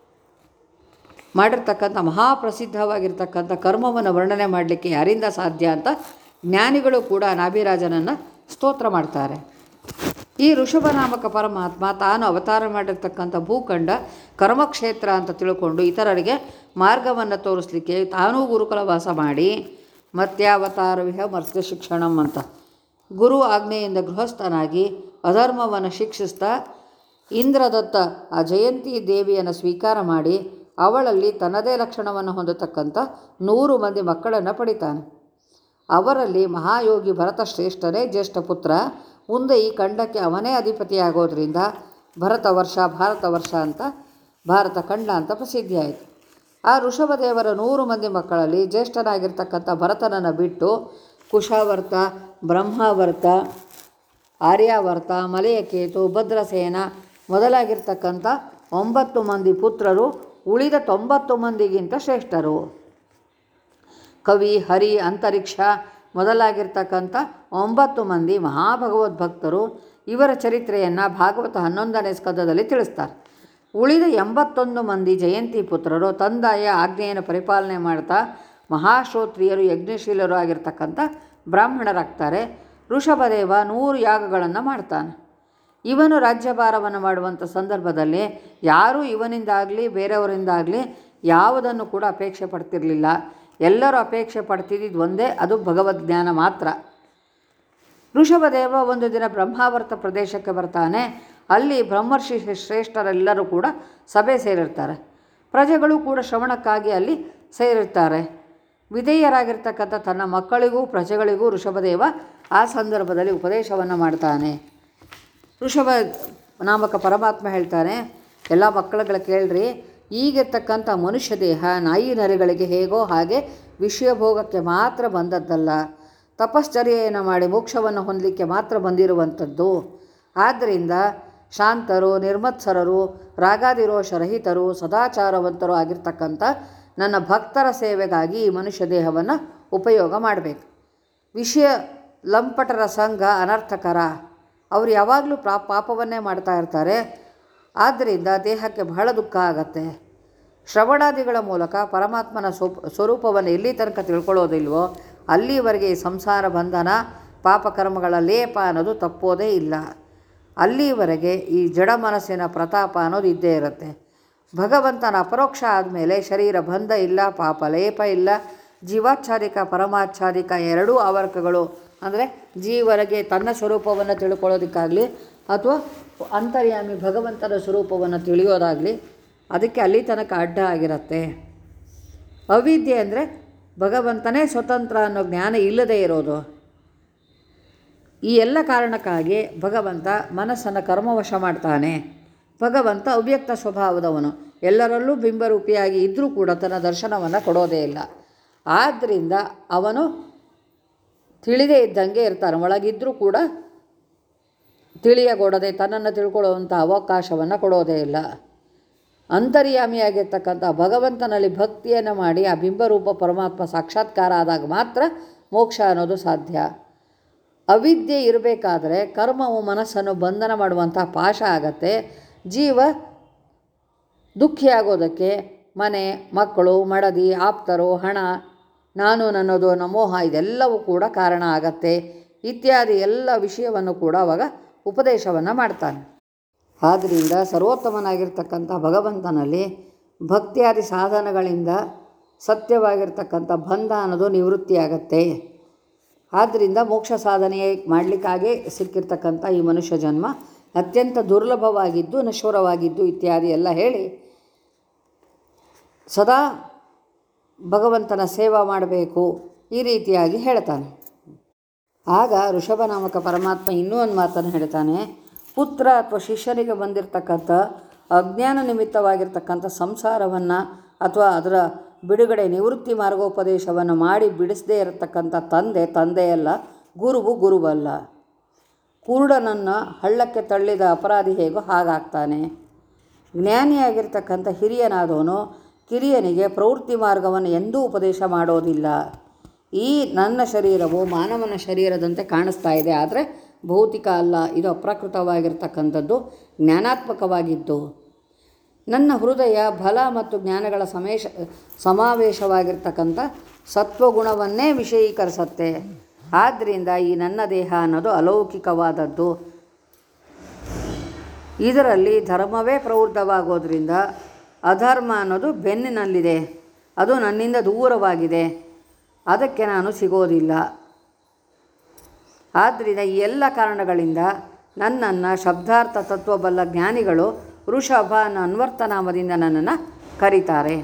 ಮಾಡಿರ್ತಕ್ಕಂಥ ಮಹಾಪ್ರಸಿದ್ಧವಾಗಿರ್ತಕ್ಕಂಥ ಕರ್ಮವನ್ನು ವರ್ಣನೆ ಮಾಡಲಿಕ್ಕೆ ಯಾರಿಂದ ಸಾಧ್ಯ ಅಂತ ಜ್ಞಾನಿಗಳು ಕೂಡ ನಾಭಿರಾಜನನ್ನು ಸ್ತೋತ್ರ ಮಾಡ್ತಾರೆ ಈ ಋಷಭನಾಮಕ ಪರಮಾತ್ಮ ತಾನು ಅವತಾರ ಮಾಡಿರ್ತಕ್ಕಂಥ ಭೂಖಂಡ ಕರ್ಮಕ್ಷೇತ್ರ ಅಂತ ತಿಳ್ಕೊಂಡು ಇತರರಿಗೆ ಮಾರ್ಗವನ್ನು ತೋರಿಸ್ಲಿಕ್ಕೆ ತಾನೂ ಗುರುಕುಲ ವಾಸ ಮಾಡಿ ಮತ್ಯಾವತಾರವಿಹ ಮರ್ತ್ಯ ಶಿಕ್ಷಣಂ ಅಂತ ಗುರು ಆಜ್ಞೆಯಿಂದ ಗೃಹಸ್ಥನಾಗಿ ಅಧರ್ಮವನ್ನು ಶಿಕ್ಷಿಸ್ತಾ ಇಂದ್ರದತ್ತ ಆ ಜಯಂತಿ ದೇವಿಯನ್ನು ಸ್ವೀಕಾರ ಮಾಡಿ ಅವಳಲ್ಲಿ ತನ್ನದೇ ಲಕ್ಷಣವನ್ನು ಹೊಂದತಕ್ಕಂಥ ನೂರು ಮಂದಿ ಮಕ್ಕಳನ್ನು ಪಡಿತಾನೆ ಅವರಲ್ಲಿ ಮಹಾಯೋಗಿ ಭರತ ಶ್ರೇಷ್ಠನೇ ಜ್ಯೇಷ್ಠ ಪುತ್ರ ಮುಂದೆ ಈ ಖಂಡಕ್ಕೆ ಅವನೇ ಅಧಿಪತಿಯಾಗೋದ್ರಿಂದ ಭರತ ವರ್ಷ ಭಾರತ ವರ್ಷ ಅಂತ ಭಾರತ ಖಂಡ ಅಂತ ಪ್ರಸಿದ್ಧಿಯಾಯಿತು ಆ ಋಷಭದೇವರ ನೂರು ಮಂದಿ ಮಕ್ಕಳಲ್ಲಿ ಜ್ಯೇಷ್ಠನಾಗಿರ್ತಕ್ಕಂಥ ಭರತನನ್ನು ಬಿಟ್ಟು ಕುಶಾವರ್ತ ಬ್ರಹ್ಮಾವರ್ತ ಆರ್ಯಾವರ್ತ ಮಲಯಕೇತು ಭದ್ರಸೇನ ಮೊದಲಾಗಿರ್ತಕ್ಕಂಥ ಒಂಬತ್ತು ಮಂದಿ ಪುತ್ರರು ಉಳಿದ ತೊಂಬತ್ತು ಮಂದಿಗಿಂತ ಶ್ರೇಷ್ಠರು ಕವಿ ಹರಿ ಅಂತರಿಕ್ಷ ಮೊದಲಾಗಿರ್ತಕ್ಕಂಥ ಒಂಬತ್ತು ಮಂದಿ ಮಹಾಭಗವದ್ಭಕ್ತರು ಇವರ ಚರಿತ್ರೆಯನ್ನು ಭಾಗವತ ಹನ್ನೊಂದನೇ ಸ್ಕಂದದಲ್ಲಿ ತಿಳಿಸ್ತಾರೆ ಉಳಿದ ಎಂಬತ್ತೊಂದು ಮಂದಿ ಜಯಂತಿ ಪುತ್ರರು ತಂದೆಯ ಆಜ್ಞೆಯನ್ನು ಪರಿಪಾಲನೆ ಮಾಡ್ತಾ ಮಹಾಶ್ರೋತ್ರಿಯರು ಯಜ್ಞಶೀಲರು ಆಗಿರ್ತಕ್ಕಂಥ ಬ್ರಾಹ್ಮಣರಾಗ್ತಾರೆ ಋಷಭದೇವ ನೂರು ಯಾಗಗಳನ್ನು ಮಾಡ್ತಾನೆ ಇವನು ರಾಜ್ಯಭಾರವನ್ನು ಮಾಡುವಂಥ ಸಂದರ್ಭದಲ್ಲಿ ಯಾರೂ ಇವನಿಂದಾಗಲಿ ಬೇರೆಯವರಿಂದಾಗಲಿ ಯಾವುದನ್ನು ಕೂಡ ಅಪೇಕ್ಷೆ ಪಡ್ತಿರಲಿಲ್ಲ ಎಲ್ಲರೂ ಅಪೇಕ್ಷೆ ಪಡ್ತಿದ್ದಿದ್ದು ಒಂದೇ ಅದು ಭಗವದ್ಜ್ಞಾನ ಮಾತ್ರ ಋಷಭದೇವ ಒಂದು ದಿನ ಬ್ರಹ್ಮಾವರ್ತ ಪ್ರದೇಶಕ್ಕೆ ಬರ್ತಾನೆ ಅಲ್ಲಿ ಬ್ರಹ್ಮರ್ಷಿ ಶ್ರೇಷ್ಠರೆಲ್ಲರೂ ಕೂಡ ಸಭೆ ಸೇರಿರ್ತಾರೆ ಪ್ರಜೆಗಳು ಕೂಡ ಶ್ರವಣಕ್ಕಾಗಿ ಅಲ್ಲಿ ಸೇರಿರ್ತಾರೆ ವಿಧೇಯರಾಗಿರ್ತಕ್ಕಂಥ ತನ್ನ ಮಕ್ಕಳಿಗೂ ಪ್ರಜೆಗಳಿಗೂ ಋಷಭದೇವ ಆ ಸಂದರ್ಭದಲ್ಲಿ ಉಪದೇಶವನ್ನು ಮಾಡ್ತಾನೆ ಋಷಭ ನಾಮಕ ಪರಮಾತ್ಮ ಹೇಳ್ತಾನೆ ಎಲ್ಲ ಮಕ್ಕಳುಗಳ ಕೇಳ್ರಿ ಈಗಿರ್ತಕ್ಕಂಥ ಮನುಷ್ಯ ದೇಹ ನಾಯಿ ನರಿಗಳಿಗೆ ಹೇಗೋ ಹಾಗೆ ವಿಷಯ ಭೋಗಕ್ಕೆ ಮಾತ್ರ ಬಂದದ್ದಲ್ಲ ತಪಶ್ಚರ್ಯೆಯನ್ನು ಮಾಡಿ ಮೋಕ್ಷವನ್ನು ಹೊಂದಲಿಕ್ಕೆ ಮಾತ್ರ ಬಂದಿರುವಂಥದ್ದು ಆದ್ದರಿಂದ ಶಾಂತರು ನಿರ್ಮತ್ಸರರು ರಾಗಾದಿರೋಷರಹಿತರು ಸದಾಚಾರವಂತರು ಆಗಿರ್ತಕ್ಕಂಥ ನನ್ನ ಭಕ್ತರ ಸೇವೆಗಾಗಿ ಈ ಮನುಷ್ಯ ದೇಹವನ್ನು ಉಪಯೋಗ ಮಾಡಬೇಕು ವಿಷಯ ಲಂಪಟರ ಸಂಘ ಅನರ್ಥಕರ ಅವರು ಯಾವಾಗಲೂ ಪ್ರಾ ಪಾಪವನ್ನೇ ಮಾಡ್ತಾ ಇರ್ತಾರೆ ಆದ್ದರಿಂದ ದೇಹಕ್ಕೆ ಬಹಳ ದುಃಖ ಆಗತ್ತೆ ಶ್ರವಣಾದಿಗಳ ಮೂಲಕ ಪರಮಾತ್ಮನ ಸ್ವಪ್ ಸ್ವರೂಪವನ್ನು ಎಲ್ಲಿ ತನಕ ತಿಳ್ಕೊಳ್ಳೋದಿಲ್ವೋ ಅಲ್ಲಿವರೆಗೆ ಈ ಸಂಸಾರ ಬಂಧನ ಪಾಪಕರ್ಮಗಳ ಲೇಪ ಅನ್ನೋದು ತಪ್ಪೋದೇ ಇಲ್ಲ ಅಲ್ಲಿವರೆಗೆ ಈ ಜಡ ಮನಸ್ಸಿನ ಪ್ರತಾಪ ಅನ್ನೋದು ಇದ್ದೇ ಇರುತ್ತೆ ಭಗವಂತನ ಅಪರೋಕ್ಷ ಆದಮೇಲೆ ಶರೀರ ಬಂಧ ಇಲ್ಲ ಪಾಪ ಲೇಪ ಇಲ್ಲ ಜೀವಾಚ್ಛಾದಿಕ ಪರಮಾಚ್ಛಾದಿಕ ಎರಡೂ ಆವರ್ಕಗಳು ಅಂದರೆ ಜೀವರಿಗೆ ತನ್ನ ಸ್ವರೂಪವನ್ನು ತಿಳ್ಕೊಳ್ಳೋದಕ್ಕಾಗಲಿ ಅಥವಾ ಅಂತರ್ಯಾಮಿ ಭಗವಂತನ ಸ್ವರೂಪವನ್ನು ತಿಳಿಯೋದಾಗಲಿ ಅದಕ್ಕೆ ಅಲ್ಲಿ ತನಕ ಅಡ್ಡ ಆಗಿರುತ್ತೆ ಅವಿದ್ಯೆ ಅಂದರೆ ಭಗವಂತನೇ ಸ್ವತಂತ್ರ ಅನ್ನೋ ಜ್ಞಾನ ಇಲ್ಲದೇ ಇರೋದು ಈ ಎಲ್ಲ ಕಾರಣಕ್ಕಾಗಿ ಭಗವಂತ ಮನಸ್ಸನ್ನು ಕರ್ಮವಶ ಮಾಡ್ತಾನೆ ಭಗವಂತ ಅವ್ಯಕ್ತ ಸ್ವಭಾವದವನು ಎಲ್ಲರಲ್ಲೂ ಬಿಂಬರೂಪಿಯಾಗಿ ಇದ್ದರೂ ಕೂಡ ತನ್ನ ದರ್ಶನವನ್ನು ಕೊಡೋದೇ ಇಲ್ಲ ಆದ್ದರಿಂದ ಅವನು ತಿಳಿದೇ ಇದ್ದಂಗೆ ಇರ್ತಾನೆ ಒಳಗಿದ್ದರೂ ಕೂಡ ತಿಳಿಯಗೊಡದೆ ತನ್ನನ್ನು ತಿಳ್ಕೊಳ್ಳುವಂಥ ಅವಕಾಶವನ್ನು ಕೊಡೋದೇ ಇಲ್ಲ ಅಂತರ್ಯಾಮಿಯಾಗಿರ್ತಕ್ಕಂಥ ಭಗವಂತನಲ್ಲಿ ಭಕ್ತಿಯನ್ನು ಮಾಡಿ ಆ ಬಿಂಬರೂಪ ಪರಮಾತ್ಮ ಸಾಕ್ಷಾತ್ಕಾರ ಆದಾಗ ಮಾತ್ರ ಮೋಕ್ಷ ಅನ್ನೋದು ಸಾಧ್ಯ ಅವಿದ್ಯೆ ಇರಬೇಕಾದ್ರೆ ಕರ್ಮವು ಮನಸ್ಸನ್ನು ಬಂಧನ ಮಾಡುವಂಥ ಪಾಶ ಆಗತ್ತೆ ಜೀವ ದುಃಖಿಯಾಗೋದಕ್ಕೆ ಮನೆ ಮಕ್ಕಳು ಮಡದಿ ಆಪ್ತರು ಹಣ ನಾನು ನನ್ನದು ನಮೋಹ ಇದೆಲ್ಲವೂ ಕೂಡ ಕಾರಣ ಆಗತ್ತೆ ಇತ್ಯಾದಿ ಎಲ್ಲ ವಿಷಯವನ್ನು ಕೂಡ ಅವಾಗ ಉಪದೇಶವನ್ನು ಮಾಡ್ತಾನೆ ಆದ್ದರಿಂದ ಸರ್ವೋತ್ತಮನಾಗಿರ್ತಕ್ಕಂಥ ಭಗವಂತನಲ್ಲಿ ಭಕ್ತಿಯಾದಿ ಸಾಧನಗಳಿಂದ ಸತ್ಯವಾಗಿರ್ತಕ್ಕಂಥ ಬಂಧ ಅನ್ನೋದು ನಿವೃತ್ತಿಯಾಗತ್ತೆ ಆದ್ದರಿಂದ ಮೋಕ್ಷ ಸಾಧನೆ ಮಾಡಲಿಕ್ಕಾಗೇ ಸಿಕ್ಕಿರ್ತಕ್ಕಂಥ ಈ ಮನುಷ್ಯ ಜನ್ಮ ಅತ್ಯಂತ ದುರ್ಲಭವಾಗಿದ್ದು ನಶ್ವರವಾಗಿದ್ದು ಇತ್ಯಾದಿ ಎಲ್ಲ ಹೇಳಿ ಸದಾ ಭಗವಂತನ ಸೇವಾ ಮಾಡಬೇಕು ಈ ರೀತಿಯಾಗಿ ಹೇಳ್ತಾನೆ ಆಗ ಋಷಭನಾಮಕ ಪರಮಾತ್ಮ ಇನ್ನೂ ಒಂದು ಮಾತನ್ನು ಹೇಳ್ತಾನೆ ಪುತ್ರ ಅಥವಾ ಶಿಷ್ಯನಿಗೆ ಬಂದಿರತಕ್ಕಂಥ ಅಜ್ಞಾನ ನಿಮಿತ್ತವಾಗಿರ್ತಕ್ಕಂಥ ಸಂಸಾರವನ್ನು ಅಥವಾ ಅದರ ಬಿಡುಗಡೆ ನಿವೃತ್ತಿ ಮಾರ್ಗೋಪದೇಶವನ್ನು ಮಾಡಿ ಬಿಡಿಸದೇ ಇರತಕ್ಕಂಥ ತಂದೆ ತಂದೆಯಲ್ಲ ಗುರುವು ಗುರುವಲ್ಲ ಕುರುಡನನ್ನು ಹಳ್ಳಕ್ಕೆ ತಳ್ಳಿದ ಅಪರಾಧಿ ಹೇಗೋ ಹಾಗಾಗ್ತಾನೆ ಜ್ಞಾನಿಯಾಗಿರ್ತಕ್ಕಂಥ ಹಿರಿಯನಾದವನು ಕಿರಿಯನಿಗೆ ಪ್ರವೃತ್ತಿ ಮಾರ್ಗವನ್ನು ಎಂದೂ ಉಪದೇಶ ಮಾಡೋದಿಲ್ಲ ಈ ನನ್ನ ಶರೀರವು ಮಾನವನ ಶರೀರದಂತೆ ಕಾಣಿಸ್ತಾ ಇದೆ ಆದರೆ ಭೌತಿಕ ಅಲ್ಲ ಇದು ಅಪ್ರಕೃತವಾಗಿರ್ತಕ್ಕಂಥದ್ದು ಜ್ಞಾನಾತ್ಮಕವಾಗಿದ್ದು ನನ್ನ ಹೃದಯ ಬಲ ಮತ್ತು ಜ್ಞಾನಗಳ ಸಮೇಶ ಸಮಾವೇಶವಾಗಿರ್ತಕ್ಕಂಥ ಸತ್ವಗುಣವನ್ನೇ ವಿಷಯೀಕರಿಸತ್ತೆ ಆದ್ದರಿಂದ ಈ ನನ್ನ ದೇಹ ಅನ್ನೋದು ಅಲೌಕಿಕವಾದದ್ದು ಇದರಲ್ಲಿ ಧರ್ಮವೇ ಪ್ರವೃದ್ಧವಾಗೋದ್ರಿಂದ ಅಧರ್ಮ ಅನ್ನೋದು ಬೆನ್ನಿನಲ್ಲಿದೆ ಅದು ನನ್ನಿಂದ ದೂರವಾಗಿದೆ ಅದಕ್ಕೆ ನಾನು ಸಿಗೋದಿಲ್ಲ ಆದ್ದರಿಂದ ಈ ಎಲ್ಲ ಕಾರಣಗಳಿಂದ ನನ್ನನ್ನು ಶಬ್ದಾರ್ಥ ತತ್ವಬಲ್ಲ ಜ್ಞಾನಿಗಳು ಋಷಭ ಅನ್ನೋ ಅನ್ವರ್ತನಾಮದಿಂದ ನನ್ನನ್ನು ಕರೀತಾರೆ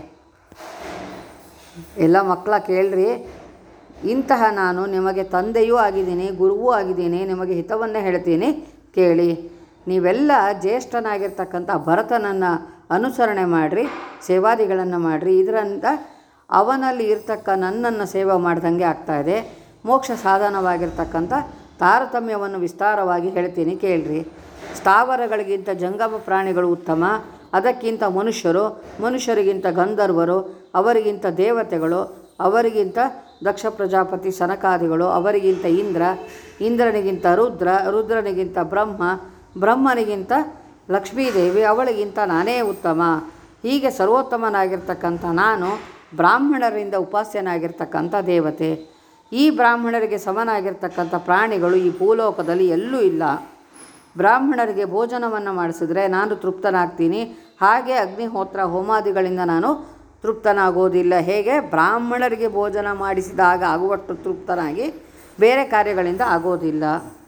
ಎಲ್ಲ ಮಕ್ಕಳ ಕೇಳ್ರಿ ಇಂತಹ ನಾನು ನಿಮಗೆ ತಂದೆಯೂ ಆಗಿದ್ದೀನಿ ಗುರುವೂ ಆಗಿದ್ದೀನಿ ನಿಮಗೆ ಹಿತವನ್ನೇ ಹೇಳ್ತೀನಿ ಕೇಳಿ ನೀವೆಲ್ಲ ಜ್ಯೇಷ್ಠನಾಗಿರ್ತಕ್ಕಂಥ ಭರತನನ್ನು ಅನುಸರಣೆ ಮಾಡಿರಿ ಸೇವಾದಿಗಳನ್ನು ಮಾಡಿರಿ ಇದರಿಂದ ಅವನಲ್ಲಿ ಇರ್ತಕ್ಕ ನನ್ನನ್ನು ಸೇವೆ ಮಾಡ್ದಂಗೆ ಆಗ್ತಾಯಿದೆ ಮೋಕ್ಷ ಸಾಧನವಾಗಿರ್ತಕ್ಕಂಥ ತಾರತಮ್ಯವನ್ನು ವಿಸ್ತಾರವಾಗಿ ಹೇಳ್ತೀನಿ ಕೇಳ್ರಿ ಸ್ಥಾವರಗಳಿಗಿಂತ ಜಂಗಮ ಪ್ರಾಣಿಗಳು ಉತ್ತಮ ಅದಕ್ಕಿಂತ ಮನುಷ್ಯರು ಮನುಷ್ಯರಿಗಿಂತ ಗಂಧರ್ವರು ಅವರಿಗಿಂತ ದೇವತೆಗಳು ಅವರಿಗಿಂತ ದಕ್ಷ ಪ್ರಜಾಪತಿ ಸನಕಾದಿಗಳು ಅವರಿಗಿಂತ ಇಂದ್ರ ಇಂದ್ರನಿಗಿಂತ ರುದ್ರ ರುದ್ರನಿಗಿಂತ ಬ್ರಹ್ಮ ಬ್ರಹ್ಮನಿಗಿಂತ ಲಕ್ಷ್ಮೀದೇವಿ ಅವಳಿಗಿಂತ ನಾನೇ ಉತ್ತಮ ಹೀಗೆ ಸರ್ವೋತ್ತಮನಾಗಿರ್ತಕ್ಕಂಥ ನಾನು ಬ್ರಾಹ್ಮಣರಿಂದ ಉಪಾಸ್ಯನಾಗಿರ್ತಕ್ಕಂಥ ದೇವತೆ ಈ ಬ್ರಾಹ್ಮಣರಿಗೆ ಸಮನಾಗಿರ್ತಕ್ಕಂಥ ಪ್ರಾಣಿಗಳು ಈ ಭೂಲೋಕದಲ್ಲಿ ಎಲ್ಲೂ ಇಲ್ಲ ಬ್ರಾಹ್ಮಣರಿಗೆ ಭೋಜನವನ್ನು ಮಾಡಿಸಿದ್ರೆ ನಾನು ತೃಪ್ತನಾಗ್ತೀನಿ ಹಾಗೆ ಅಗ್ನಿಹೋತ್ರ ಹೋಮಾದಿಗಳಿಂದ ನಾನು ತೃಪ್ತನಾಗೋದಿಲ್ಲ ಹೇಗೆ ಬ್ರಾಹ್ಮಣರಿಗೆ ಭೋಜನ ಮಾಡಿಸಿದಾಗ ಆಗುವಷ್ಟು ತೃಪ್ತನಾಗಿ ಬೇರೆ ಕಾರ್ಯಗಳಿಂದ ಆಗೋದಿಲ್ಲ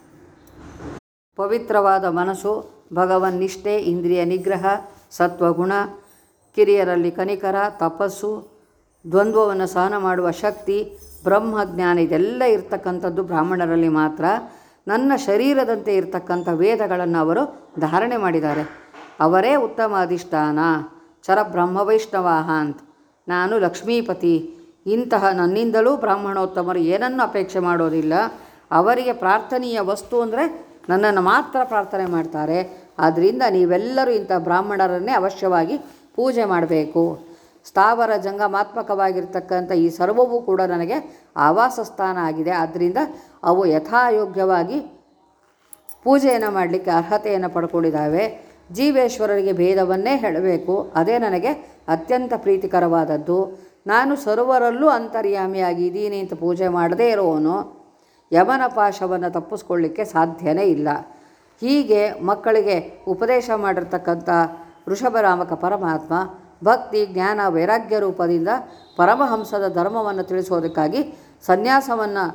ಪವಿತ್ರವಾದ ಮನಸ್ಸು ಭಗವನ್ನಿಷ್ಠೆ ಇಂದ್ರಿಯ ನಿಗ್ರಹ ಸತ್ವಗುಣ ಕಿರಿಯರಲ್ಲಿ ಕನಿಕರ ತಪಸ್ಸು ದ್ವಂದ್ವವನ್ನು ಸಹನ ಮಾಡುವ ಶಕ್ತಿ ಬ್ರಹ್ಮಜ್ಞಾನ ಇದೆಲ್ಲ ಇರ್ತಕ್ಕಂಥದ್ದು ಬ್ರಾಹ್ಮಣರಲ್ಲಿ ಮಾತ್ರ ನನ್ನ ಶರೀರದಂತೆ ಇರ್ತಕ್ಕಂಥ ವೇದಗಳನ್ನು ಅವರು ಧಾರಣೆ ಮಾಡಿದ್ದಾರೆ ಅವರೇ ಉತ್ತಮ ಅಧಿಷ್ಠಾನ ಚರ ಬ್ರಹ್ಮವೈಷ್ಣವಾಹ ಅಂತ ನಾನು ಲಕ್ಷ್ಮೀಪತಿ ಇಂತಹ ನನ್ನಿಂದಲೂ ಬ್ರಾಹ್ಮಣೋತ್ತಮರು ಏನನ್ನು ಅಪೇಕ್ಷೆ ಮಾಡೋದಿಲ್ಲ ಅವರಿಗೆ ಪ್ರಾರ್ಥನೀಯ ವಸ್ತು ಅಂದರೆ ನನ್ನನ್ನು ಮಾತ್ರ ಪ್ರಾರ್ಥನೆ ಮಾಡ್ತಾರೆ ಆದ್ದರಿಂದ ನೀವೆಲ್ಲರೂ ಇಂಥ ಬ್ರಾಹ್ಮಣರನ್ನೇ ಅವಶ್ಯವಾಗಿ ಪೂಜೆ ಮಾಡಬೇಕು ಸ್ಥಾವರ ಜಂಗಮಾತ್ಮಕವಾಗಿರ್ತಕ್ಕಂಥ ಈ ಸರ್ವವೂ ಕೂಡ ನನಗೆ ಆವಾಸ ಸ್ಥಾನ ಆಗಿದೆ ಆದ್ದರಿಂದ ಅವು ಯಥಾಯೋಗ್ಯವಾಗಿ ಪೂಜೆಯನ್ನು ಮಾಡಲಿಕ್ಕೆ ಅರ್ಹತೆಯನ್ನು ಪಡ್ಕೊಂಡಿದ್ದಾವೆ ಜೀವೇಶ್ವರರಿಗೆ ಭೇದವನ್ನೇ ಹೇಳಬೇಕು ಅದೇ ನನಗೆ ಅತ್ಯಂತ ಪ್ರೀತಿಕರವಾದದ್ದು ನಾನು ಸರ್ವರಲ್ಲೂ ಅಂತರ್ಯಾಮಿಯಾಗಿ ಇದ್ದೀನಿ ಅಂತ ಪೂಜೆ ಮಾಡದೇ ಇರೋವನು ಯಮನ ಪಾಶವನ್ನು ತಪ್ಪಿಸ್ಕೊಳ್ಳಿಕ್ಕೆ ಸಾಧ್ಯನೇ ಇಲ್ಲ ಹೀಗೆ ಮಕ್ಕಳಿಗೆ ಉಪದೇಶ ಮಾಡಿರ್ತಕ್ಕಂಥ ವೃಷಭರಾಮಕ ಪರಮಾತ್ಮ ಭಕ್ತಿ ಜ್ಞಾನ ವೈರಾಗ್ಯ ರೂಪದಿಂದ ಪರಮಹಂಸದ ಧರ್ಮವನ್ನು ತಿಳಿಸೋದಕ್ಕಾಗಿ ಸನ್ಯಾಸವನ್ನು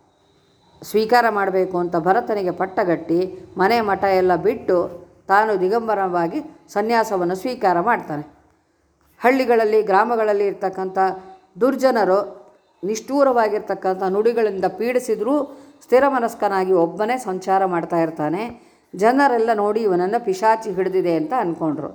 ಸ್ವೀಕಾರ ಮಾಡಬೇಕು ಅಂತ ಭರತನಿಗೆ ಪಟ್ಟಗಟ್ಟಿ ಮನೆ ಮಠ ಎಲ್ಲ ಬಿಟ್ಟು ತಾನು ದಿಗಂಬರವಾಗಿ ಸನ್ಯಾಸವನ್ನು ಸ್ವೀಕಾರ ಮಾಡ್ತಾನೆ ಹಳ್ಳಿಗಳಲ್ಲಿ ಗ್ರಾಮಗಳಲ್ಲಿ ಇರ್ತಕ್ಕಂಥ ದುರ್ಜನರು ನಿಷ್ಠೂರವಾಗಿರ್ತಕ್ಕಂಥ ನುಡಿಗಳಿಂದ ಪೀಡಿಸಿದರೂ ಸ್ಥಿರ ಮನಸ್ಕನಾಗಿ ಒಬ್ಬನೇ ಸಂಚಾರ ಮಾಡ್ತಾ ಇರ್ತಾನೆ ಜನರೆಲ್ಲ ನೋಡಿ ಇವನನ್ನು ಪಿಶಾಚಿ ಹಿಡಿದಿದೆ ಅಂತ ಅಂದ್ಕೊಂಡ್ರು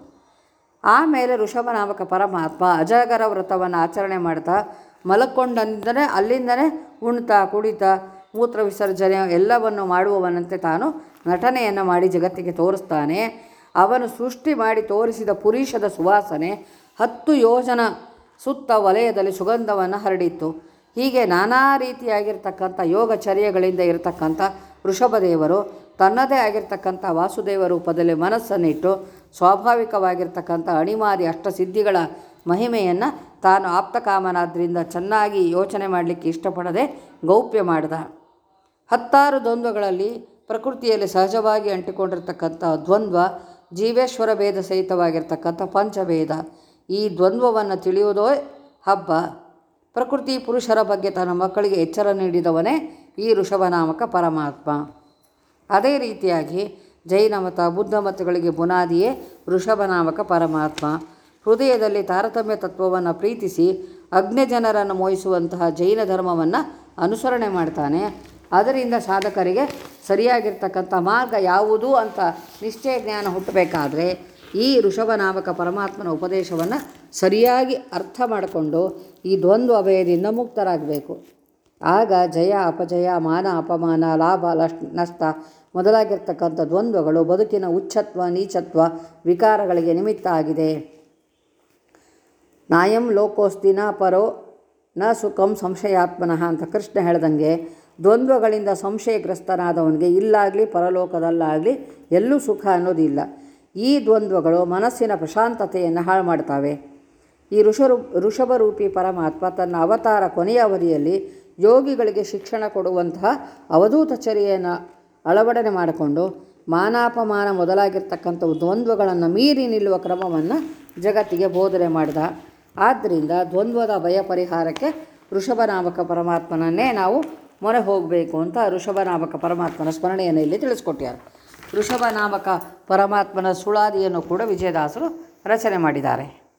ಆಮೇಲೆ ಋಷಭನಾಮಕ ಪರಮಾತ್ಮ ಅಜಗರ ವ್ರತವನ್ನು ಆಚರಣೆ ಮಾಡ್ತಾ ಮಲಕ್ಕೊಂಡಂದರೆ ಅಲ್ಲಿಂದನೇ ಉಣ್ತಾ ಕುಡಿತಾ ಮೂತ್ರ ವಿಸರ್ಜನೆ ಎಲ್ಲವನ್ನು ಮಾಡುವವನಂತೆ ತಾನು ನಟನೆಯನ್ನು ಮಾಡಿ ಜಗತ್ತಿಗೆ ತೋರಿಸ್ತಾನೆ ಅವನು ಸೃಷ್ಟಿ ಮಾಡಿ ತೋರಿಸಿದ ಪುರೀಷದ ಸುವಾಸನೆ ಹತ್ತು ಯೋಜನ ಸುತ್ತ ವಲಯದಲ್ಲಿ ಸುಗಂಧವನ್ನು ಹರಡಿತ್ತು ಹೀಗೆ ನಾನಾ ರೀತಿಯಾಗಿರ್ತಕ್ಕಂಥ ಯೋಗಚರ್ಯಗಳಿಂದ ಇರತಕ್ಕಂಥ ವೃಷಭದೇವರು ತನ್ನದೇ ಆಗಿರ್ತಕ್ಕಂಥ ವಾಸುದೇವ ರೂಪದಲ್ಲಿ ಮನಸ್ಸನ್ನಿಟ್ಟು ಸ್ವಾಭಾವಿಕವಾಗಿರ್ತಕ್ಕಂಥ ಅಣಿಮಾದಿ ಅಷ್ಟಸಿದ್ಧಿಗಳ ಮಹಿಮೆಯನ್ನು ತಾನು ಆಪ್ತಕಾಮನಾದ್ರಿಂದ ಚೆನ್ನಾಗಿ ಯೋಚನೆ ಮಾಡಲಿಕ್ಕೆ ಇಷ್ಟಪಡದೆ ಗೌಪ್ಯ ಮಾಡಿದ ಹತ್ತಾರು ದ್ವಂದ್ವಗಳಲ್ಲಿ ಪ್ರಕೃತಿಯಲ್ಲಿ ಸಹಜವಾಗಿ ಅಂಟಿಕೊಂಡಿರ್ತಕ್ಕಂಥ ದ್ವಂದ್ವ ಜೀವೇಶ್ವರ ಭೇದ ಸಹಿತವಾಗಿರ್ತಕ್ಕಂಥ ಪಂಚಭೇದ ಈ ದ್ವಂದ್ವವನ್ನು ತಿಳಿಯುವುದೋ ಹಬ್ಬ ಪ್ರಕೃತಿ ಪುರುಷರ ಬಗ್ಗೆ ತನ್ನ ಮಕ್ಕಳಿಗೆ ಎಚ್ಚರ ನೀಡಿದವನೇ ಈ ಋಷಭನಾಮಕ ಪರಮಾತ್ಮ ಅದೇ ರೀತಿಯಾಗಿ ಜೈನ ಮತ ಬುದ್ಧ ಮತಗಳಿಗೆ ಬುನಾದಿಯೇ ಋಷಭನಾಮಕ ಪರಮಾತ್ಮ ಹೃದಯದಲ್ಲಿ ತಾರತಮ್ಯ ತತ್ವವನ್ನು ಪ್ರೀತಿಸಿ ಅಗ್ನಿ ಜನರನ್ನು ಮೋಹಿಸುವಂತಹ ಜೈನ ಧರ್ಮವನ್ನು ಅನುಸರಣೆ ಮಾಡ್ತಾನೆ ಅದರಿಂದ ಸಾಧಕರಿಗೆ ಸರಿಯಾಗಿರ್ತಕ್ಕಂಥ ಮಾರ್ಗ ಯಾವುದು ಅಂತ ನಿಶ್ಚಯ ಜ್ಞಾನ ಹುಟ್ಟಬೇಕಾದ್ರೆ ಈ ಋಷಭನಾಮಕ ಪರಮಾತ್ಮನ ಉಪದೇಶವನ್ನು ಸರಿಯಾಗಿ ಅರ್ಥ ಮಾಡಿಕೊಂಡು ಈ ದ್ವಂದ್ವ ಅಭಯದಿಂದ ಮುಕ್ತರಾಗಬೇಕು ಆಗ ಜಯ ಅಪಜಯ ಮಾನ ಅಪಮಾನ ಲಾಭ ಲಶ್ ನಷ್ಟ ಮೊದಲಾಗಿರ್ತಕ್ಕಂಥ ದ್ವಂದ್ವಗಳು ಬದುಕಿನ ಉಚ್ಚತ್ವ ನೀಚತ್ವ ವಿಕಾರಗಳಿಗೆ ನಿಮಿತ್ತ ಆಗಿದೆ ನಾಯಂ ಲೋಕೋಸ್ತಿ ನ ಪರೋ ನ ಸುಖಂ ಸಂಶಯಾತ್ಮನಃ ಅಂತ ಕೃಷ್ಣ ಹೇಳ್ದಂಗೆ ದ್ವಂದ್ವಗಳಿಂದ ಸಂಶಯಗ್ರಸ್ತನಾದವನಿಗೆ ಇಲ್ಲಾಗಲಿ ಪರಲೋಕದಲ್ಲಾಗಲಿ ಎಲ್ಲೂ ಸುಖ ಅನ್ನೋದಿಲ್ಲ ಈ ದ್ವಂದ್ವಗಳು ಮನಸ್ಸಿನ ಪ್ರಶಾಂತತೆಯನ್ನು ಹಾಳು ಮಾಡ್ತವೆ ಈ ಋಷರು ಋಷಭರೂಪಿ ಪರಮಾತ್ಮ ತನ್ನ ಅವತಾರ ಕೊನೆಯ ಅವಧಿಯಲ್ಲಿ ಯೋಗಿಗಳಿಗೆ ಶಿಕ್ಷಣ ಕೊಡುವಂತಹ ಅವಧೂತ ಚರ್ಯೆಯನ್ನು ಅಳವಡನೆ ಮಾಡಿಕೊಂಡು ಮಾನಾಪಮಾನ ಮೊದಲಾಗಿರ್ತಕ್ಕಂಥವು ದ್ವಂದ್ವಗಳನ್ನು ಮೀರಿ ನಿಲ್ಲುವ ಕ್ರಮವನ್ನು ಜಗತ್ತಿಗೆ ಬೋಧನೆ ಮಾಡಿದ ಆದ್ದರಿಂದ ದ್ವಂದ್ವದ ಭಯ ಪರಿಹಾರಕ್ಕೆ ಋಷಭನಾಮಕ ಪರಮಾತ್ಮನನ್ನೇ ನಾವು ಮೊರೆ ಹೋಗಬೇಕು ಅಂತ ಋಷಭನಾಮಕ ಪರಮಾತ್ಮನ ಸ್ಮರಣೆಯನ್ನು ಇಲ್ಲಿ ತಿಳಿಸ್ಕೊಟ್ಟಾರೆ ಋಷಭನಾಮಕ ಪರಮಾತ್ಮನ ಸುಳಾದಿಯನ್ನು ಕೂಡ ವಿಜಯದಾಸರು ರಚನೆ ಮಾಡಿದ್ದಾರೆ